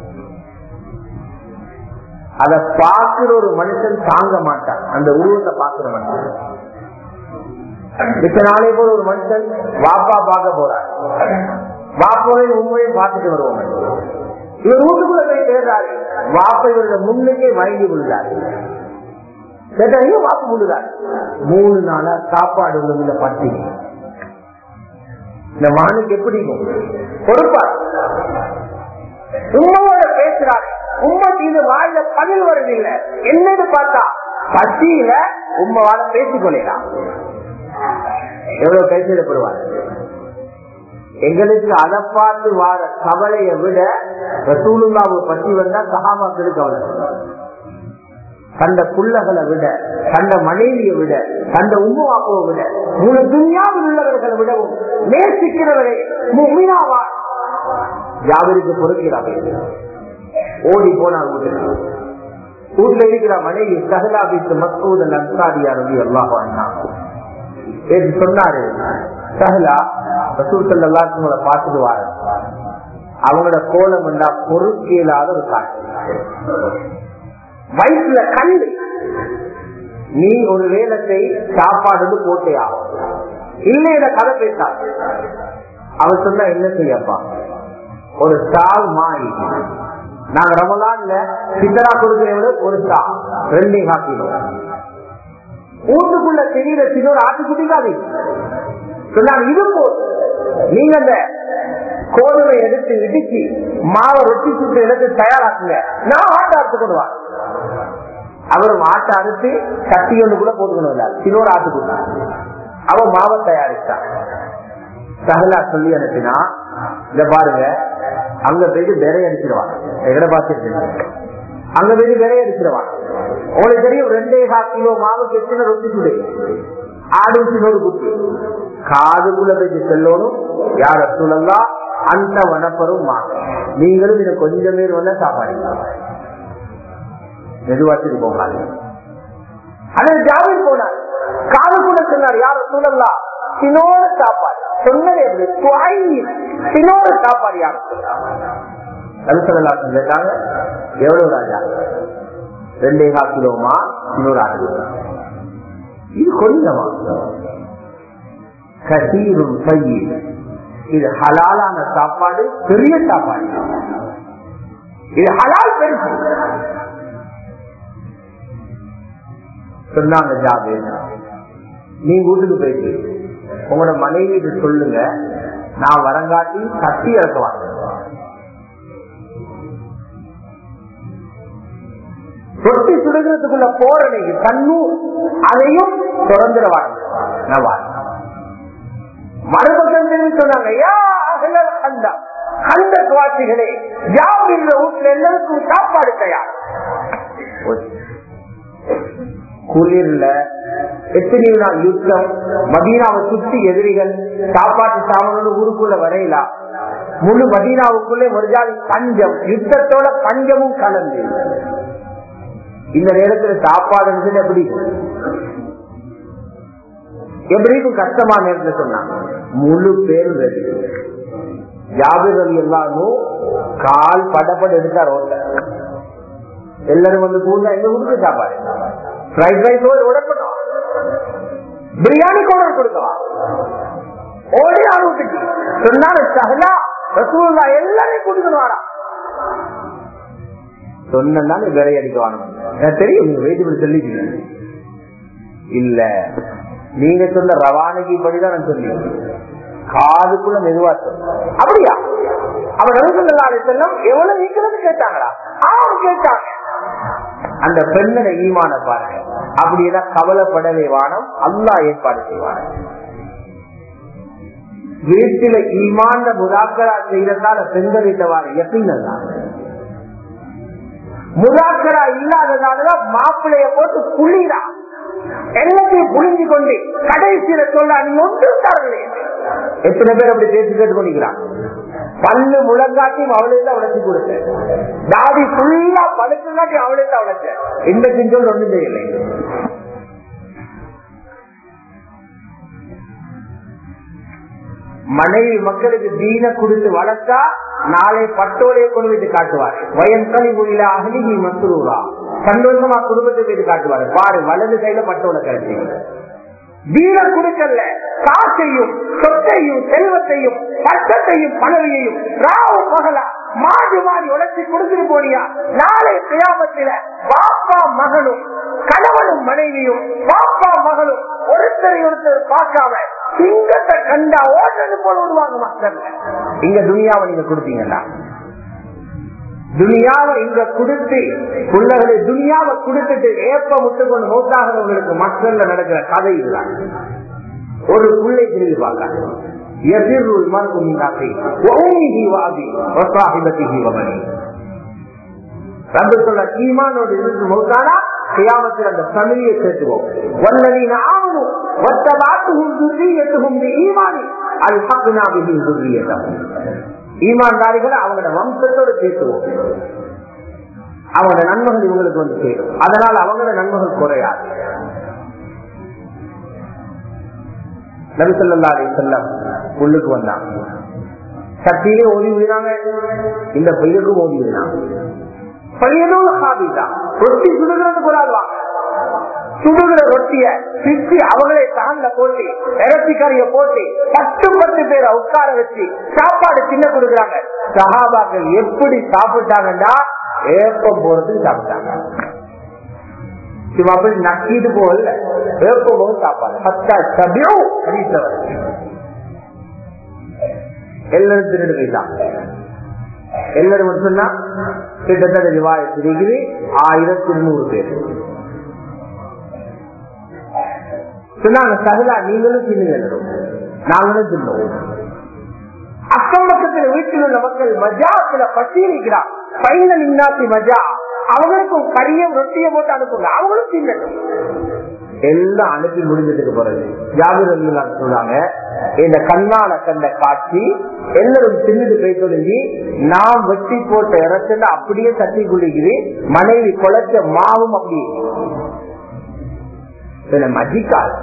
அத பாக்குற ஒரு மனுஷன் தாங்க மாட்டான் அந்த உருவத்தை பாக்குற மனுஷன் மிச்ச நாளே போல ஒரு மனுஷன் வாப்பா பார்க்க போறார் வாப்பாவையும் உண்மையும் பார்த்துட்டு வருவோம் இவர் வீட்டுக்குள்ள போய் தேர்றாரு வாப்ப இவரோட முன்னுக்கே மயங்கி விழுந்தாரு வாப்பு விழுதாரு மூணு நாளா சாப்பாடு உள்ள பட்டி இந்த மானுக்கு எப்படி பொறுப்பா உண்மையோட பேசுறாரு உண்மை இது வாயில பதில் வருதில்லை என்னன்னு பார்த்தா பட்டியில உண்மைவாட பேசிக்கொள்ளலாம் எவ்வளவு பேசிடப்படுவார் எங்களுக்கு அதை பார்த்து வார கவலையை விட ரசூலுல்லாவை பற்றி வந்தா சகாபாக்களுக்கு கவலை தந்த புள்ளகளை விட தந்த மனைவியை விட தந்த உம்மாவை விட முழு துன்யாவில் உள்ளவர்களை விடவும் நேசிக்கிறவரே மீனாவா யாவருக்கு பொறுக்கிறார்கள் ஓடி போனார் வீட்டுக்கு வீட்டுல இருக்கிற மனைவி சஹலா பித்து மசூதல் அன்சாரியா ரவி அல்லாஹ் சொன்னாரு சஹலா ரசூல் சல்லா உங்களை பார்த்துட்டு வாரு அவங்களோட கோலம் வந்தா பொறுக்க இல்லாத ஒரு காட்சி வயிற்றுல கல்லு நீ ஒரு வேலத்தை சாப்பாடு போட்டே ஆகும் இல்லையில கதை பேசாது அவர் சொன்னா என்ன செய்யப்பா ஒரு சால் மாறி நாங்க ரமலான்ல சித்தரா கொடுக்கிறவங்க ஒரு சா ரெண்டே காக்கிலோ வீட்டுக்குள்ள தெரியல சின்ன ஒரு ஆட்டுக்குட்டி காதி சொன்னாங்க இது போல் நீங்க அந்த கோதுமை எடுத்து இடிச்சு மாவை ரொட்டி சுட்டு எடுத்து தயாராக்குங்க நான் ஆட்டை அறுத்து கொண்டு வா அவரும் ஆட்டை அறுத்து கட்டி ஒன்று கூட போட்டுக்கணும் இல்ல சின்னோர் ஆட்டுக்குட்டி அவன் மாவை தயாரிச்சான் சகலா சொல்லி அனுப்பினா இத பாருங்க அங்க போயிட்டு விரை அடிச்சிருவான் எங்கட பார்த்துட்டு அங்க போயிட்டு விரை அடிச்சிருவான் உங்களுக்கு தெரியும் ரெண்டே கால் கிலோ மாவுக்கு எத்தனை ரொட்டி சுடு ஆடு சின்னோடு குட்டி காதுக்குள்ள போயிட்டு செல்லணும் யார சொல்லலாம் அந்த வனப்பரும் மாங்க நீங்களும் இதை கொஞ்சம் பேர் வந்தா சாப்பாடு மெதுவாச்சு போகாது அதே ஜாமீன் போனார் காதுக்குள்ள சொன்னார் யார சொல்லலாம் சினோட சாப்பாடு சொன்னது எப்படி சினோட சாப்பாடு யார் நபிசல்லாசன் கேட்டாங்க எவ்வளவு ராஜா ரெண்டே கால் கிலோமா இன்னொரு ஆடு இது கொஞ்சமா கசீரும் பையி இது ஹலாலான சாப்பாடு பெரிய சாப்பாடு இது ஹலால் பெருசு சொன்னாங்க ஜாபே நீ வீட்டுக்கு போயிட்டு உங்களோட மனைவி சொல்லுங்க நான் வரங்காட்டி கட்டி இறக்குவாங்க ரொட்டி சுடுகிறதுக்குள்ள போறனை தன்னூர் அதையும் திறந்துடுவாங்க மறுபக்கம் திரும்பி சொன்னாங்க யா அகலல் கண்டா கண்ட சுவாசிகளே யார் என்ற வீட்டுல எல்லாருக்கும் சாப்பாடு தயார் குளிர்ல எத்தனை நாள் யுத்தம் மதீனாவை சுத்தி எதிரிகள் சாப்பாட்டு சாமான் ஊருக்குள்ள வரையலாம் முழு மதீனாவுக்குள்ளே ஒரு ஜாதி பஞ்சம் யுத்தத்தோட பஞ்சமும் கலந்து இந்த நேரத்துல சாப்பாடு எப்படி எப்படி இருக்கும் கஷ்டமான நேரத்துல சொன்னாங்க முழு பேரும் ரெடி ஜாபிர் அலி எல்லாரும் கால் படப்பட எடுத்தார் ரோட்ட எல்லாரும் வந்து கூண்டா எங்க ஊருக்கு சாப்பாடு ஃப்ரைட் ரைஸ் உடப்பட்டோம் பிரியாணி கூட கொடுக்கலாம் ஓடி ஆள் வீட்டுக்கு சொன்னாரு சகலா ரசூல்லா எல்லாரையும் கூட்டிக்கணும் வாடா சொன்னாலும் விரை அடிக்குவானு எனக்கு தெரியும் நீங்க வேதிபடி சொல்லிட்டீங்க இல்ல நீங்க சொன்ன ரவானகி படிதான் நான் சொல்லி காதுக்குள்ள மெதுவா சொல்ல அப்படியா அவன் ரவிசல்லாலை செல்லம் எவ்வளவு நீக்கிறது கேட்டாங்களா ஆம் கேட்டாங்க அந்த பெண்ணனை ஈமான பாருங்க அப்படியெல்லாம் கவலைப்படவே வானம் அல்லா ஏற்பாடு செய்வான வீட்டில ஈமான முதாக்கரா செய்யறதால பெண்கள் இட்டவாறு எப்படின்னா முதாக்கரா இல்லாததாலதான் மாப்பிள்ளைய போட்டு புளிடா எல்லாத்தையும் புளிஞ்சு கொண்டு கடைசியில சொல்ல நீ ஒன்றும் தரல எத்தனை பேர் அப்படி பேசி கேட்டு கொண்டிருக்கிறான் பல்லு முழங்காட்டியும் அவளுக்கு தான் உழைச்சி கொடுத்தேன் தாடி ஃபுல்லா பழுக்குங்காட்டி அவளுக்கு தான் உழைச்சேன் எந்த செஞ்சோம் ஒன்றும் தெரியலை மனைவி மக்களுக்கு தீன கொடுத்து வளர்த்தா நாளை பட்டோலையை கொண்டு போயிட்டு காட்டுவார் வயன் கனி முயில அகலிகி மசுரூரா சந்தோஷமா குடும்பத்தை போயிட்டு காட்டுவாரு பாரு வலது கையில பட்டோலை கிடைச்சி தீன கொடுக்கல காசையும் சொத்தையும் செல்வத்தையும் பட்டத்தையும் பதவியையும் ராவு பகலா மாறி மாறி உழைச்சி கொடுத்துட்டு போனியா நாளை கிராமத்தில பாப்பா மகனும் கணவனும் மனைவியும் பாப்பா மகளும் ஒருத்தரை ஒருத்தர் பார்க்காம சிங்கத்தை கண்டா ஓடுறது போல விடுவாங்க மக்கள் இங்க துணியாவை நீங்க கொடுத்தீங்களா துனியாவை இங்க கொடுத்து பிள்ளைகளை துனியாவை கொடுத்துட்டு ஏப்ப முட்டு கொண்டு மௌத்தாகிறவங்களுக்கு மக்கள்ல நடக்கிற கதை இதுதான் ஒரு பிள்ளை திரும்பி பார்க்க எதிர்வுள் மறுக்கும் நாக்கை ஓமிஹி வாதி வசாஹிபத்திஹி வமனி ரப்பு சொல்ல ஈமானோடு இருந்து மௌத்தானா கியாமத்தில் அந்த ஃபேமிலியை சேர்த்துவோம் வல்லதீன ஆமனு வத்தபாத்துஹும் துர்ரியத்துஹும் பிஈமானி அல்ஹக்னா பிஹி துர்ரியத்தஹும் ஈமான்தாரிகளை அவங்களோட வம்சத்தோடு சேர்த்துவோம் அவங்களோட நன்மைகள் இவங்களுக்கு வந்து சேரும் அதனால் அவங்களோட நன்மைகள் குறையாது நபிசல்லா அலி செல்லம் உள்ளுக்கு வந்தாங்க சட்டியிலே ஓடி விடுறாங்க இந்த பையனுக்கும் ஓடி விடுறாங்க பையனும் ஹாபிதான் ரொட்டி சுடுகிறது போராடுவாங்க சுடுகிற ரொட்டிய பிச்சு அவங்களே தாண்ட போட்டு இறச்சி கறிய போட்டு பத்து பத்து பேரை உட்கார வச்சு சாப்பாடு சின்ன கொடுக்குறாங்க சஹாபாக்கள் எப்படி சாப்பிட்டாங்கன்னா ஏப்பம் போறதுக்கு சாப்பிட்டாங்க சும்மா அப்படி நக்கிட்டு போகல ஏப்பம் போது சாப்பாடு பத்தா சபியும் எல்லாரும் திருடு போயிட்டாங்க எல்லாரும் மட்டும்னா கிட்டத்தட்ட ரிவாயத்து இருக்குது ஆயிரத்தி இருநூறு பேர் சொன்னாங்க சகலா நீங்களும் தின்னுங்க நாங்களும் தின்னோம் அக்கம் பக்கத்தில் வீட்டில் உள்ள மக்கள் மஜாத்துல பட்டியலிக்கிறார் பைனல் இன்னாசி மஜா அவங்களுக்கும் கரியம் ரொட்டியை போட்டு அனுப்புங்க அவங்களும் தின்னட்டும் எல்லாம் அனுப்பி முடிஞ்சதுக்கு பிறகு ஜாகிர் சொல்றாங்க இந்த கண்ணால கண்ட காட்சி எல்லாரும் தின்னுட்டு போய் சொல்லி நாம் வெட்டி போட்ட இறத்துல அப்படியே தட்டி குளிக்குது மனைவி குழைச்ச மாவும் அப்படியே சில மதிக்கால்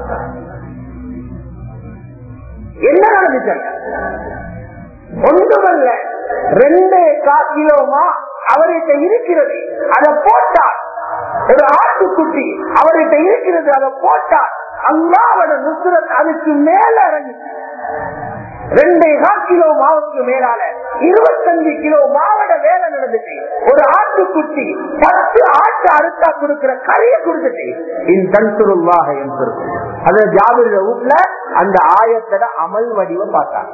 என்ன நடந்துச்சாங்க ஒன்றுமல்ல ரெண்டு கா கிலோமா அவர்கிட்ட இருக்கிறது அதை போட்டார் ஒரு ஆட்டுக்குட்டி அவர்கிட்ட இருக்கிறது அதை போட்டார் அல்லாவோட நுசுரத் அதுக்கு மேல இறங்கி ரெண்டே கால் கிலோ மாவுக்கு மேலால இருபத்தஞ்சு கிலோ மாவோட வேலை நடந்துச்சு ஒரு ஆட்டுக்குட்டி பத்து ஆட்டு அறுத்தா கொடுக்கிற கரையை கொடுத்துட்டு இந்த தன்சுருவாக என்பது அது ஜாபிர வீட்டுல அந்த ஆயத்தோட அமல் வடிவம் பார்த்தாங்க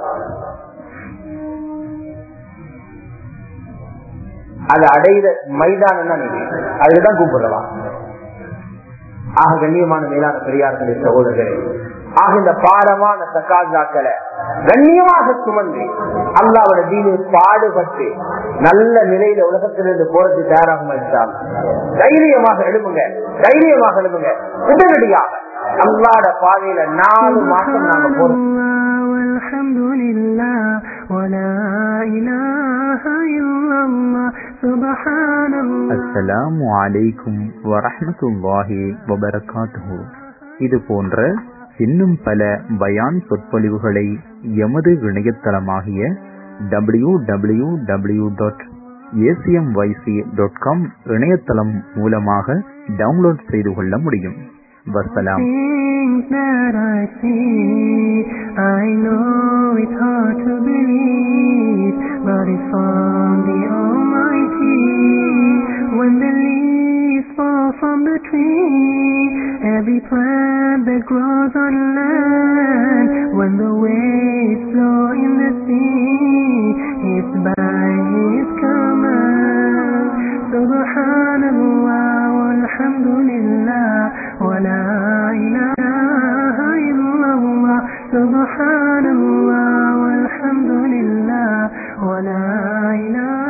அது அடையிற மைதானம் தான் நீங்க அதுதான் கூப்பிடலாம் ஆக கண்ணியமான மேலான பெரியார்களே சகோதரர்களே ஆக இந்த பாரமான தக்காஜாக்களை கண்ணியமாக சுமந்து அல்லாவோட தீனை பாடுபட்டு நல்ல நிலையில உலகத்திலிருந்து போறது தயாராகும் என்றால் தைரியமாக எழுப்புங்க தைரியமாக எழுப்புங்க உடனடியாக அல்லாட பாதையில நாலு மாசம் நாங்க போறோம் والحمد لله ولا إله إلا الله سبحان الله அஸ்ஸலாமு அலைக்கும் வரஹ்மத்துல்லாஹி வபரகாத்துஹு இது போன்ற இன்னும் பல பயான் சொற்பொழிவுகளை எமது இணையதளமாகிய W W W dot ACMYC dot com இணையதளம் மூலமாக டவுன்லோட் செய்து கொள்ள முடியும் வசலாம் Things that I see, I know it's hard to believe, but it's from the Almighty. When the leaves fall from the tree, every plant that grows on land, when the waves flow in the sea, it's by His command. Subhanallah walhamdulillah wa la ilaha illallah. Subhanallah walhamdulillah wa la ilaha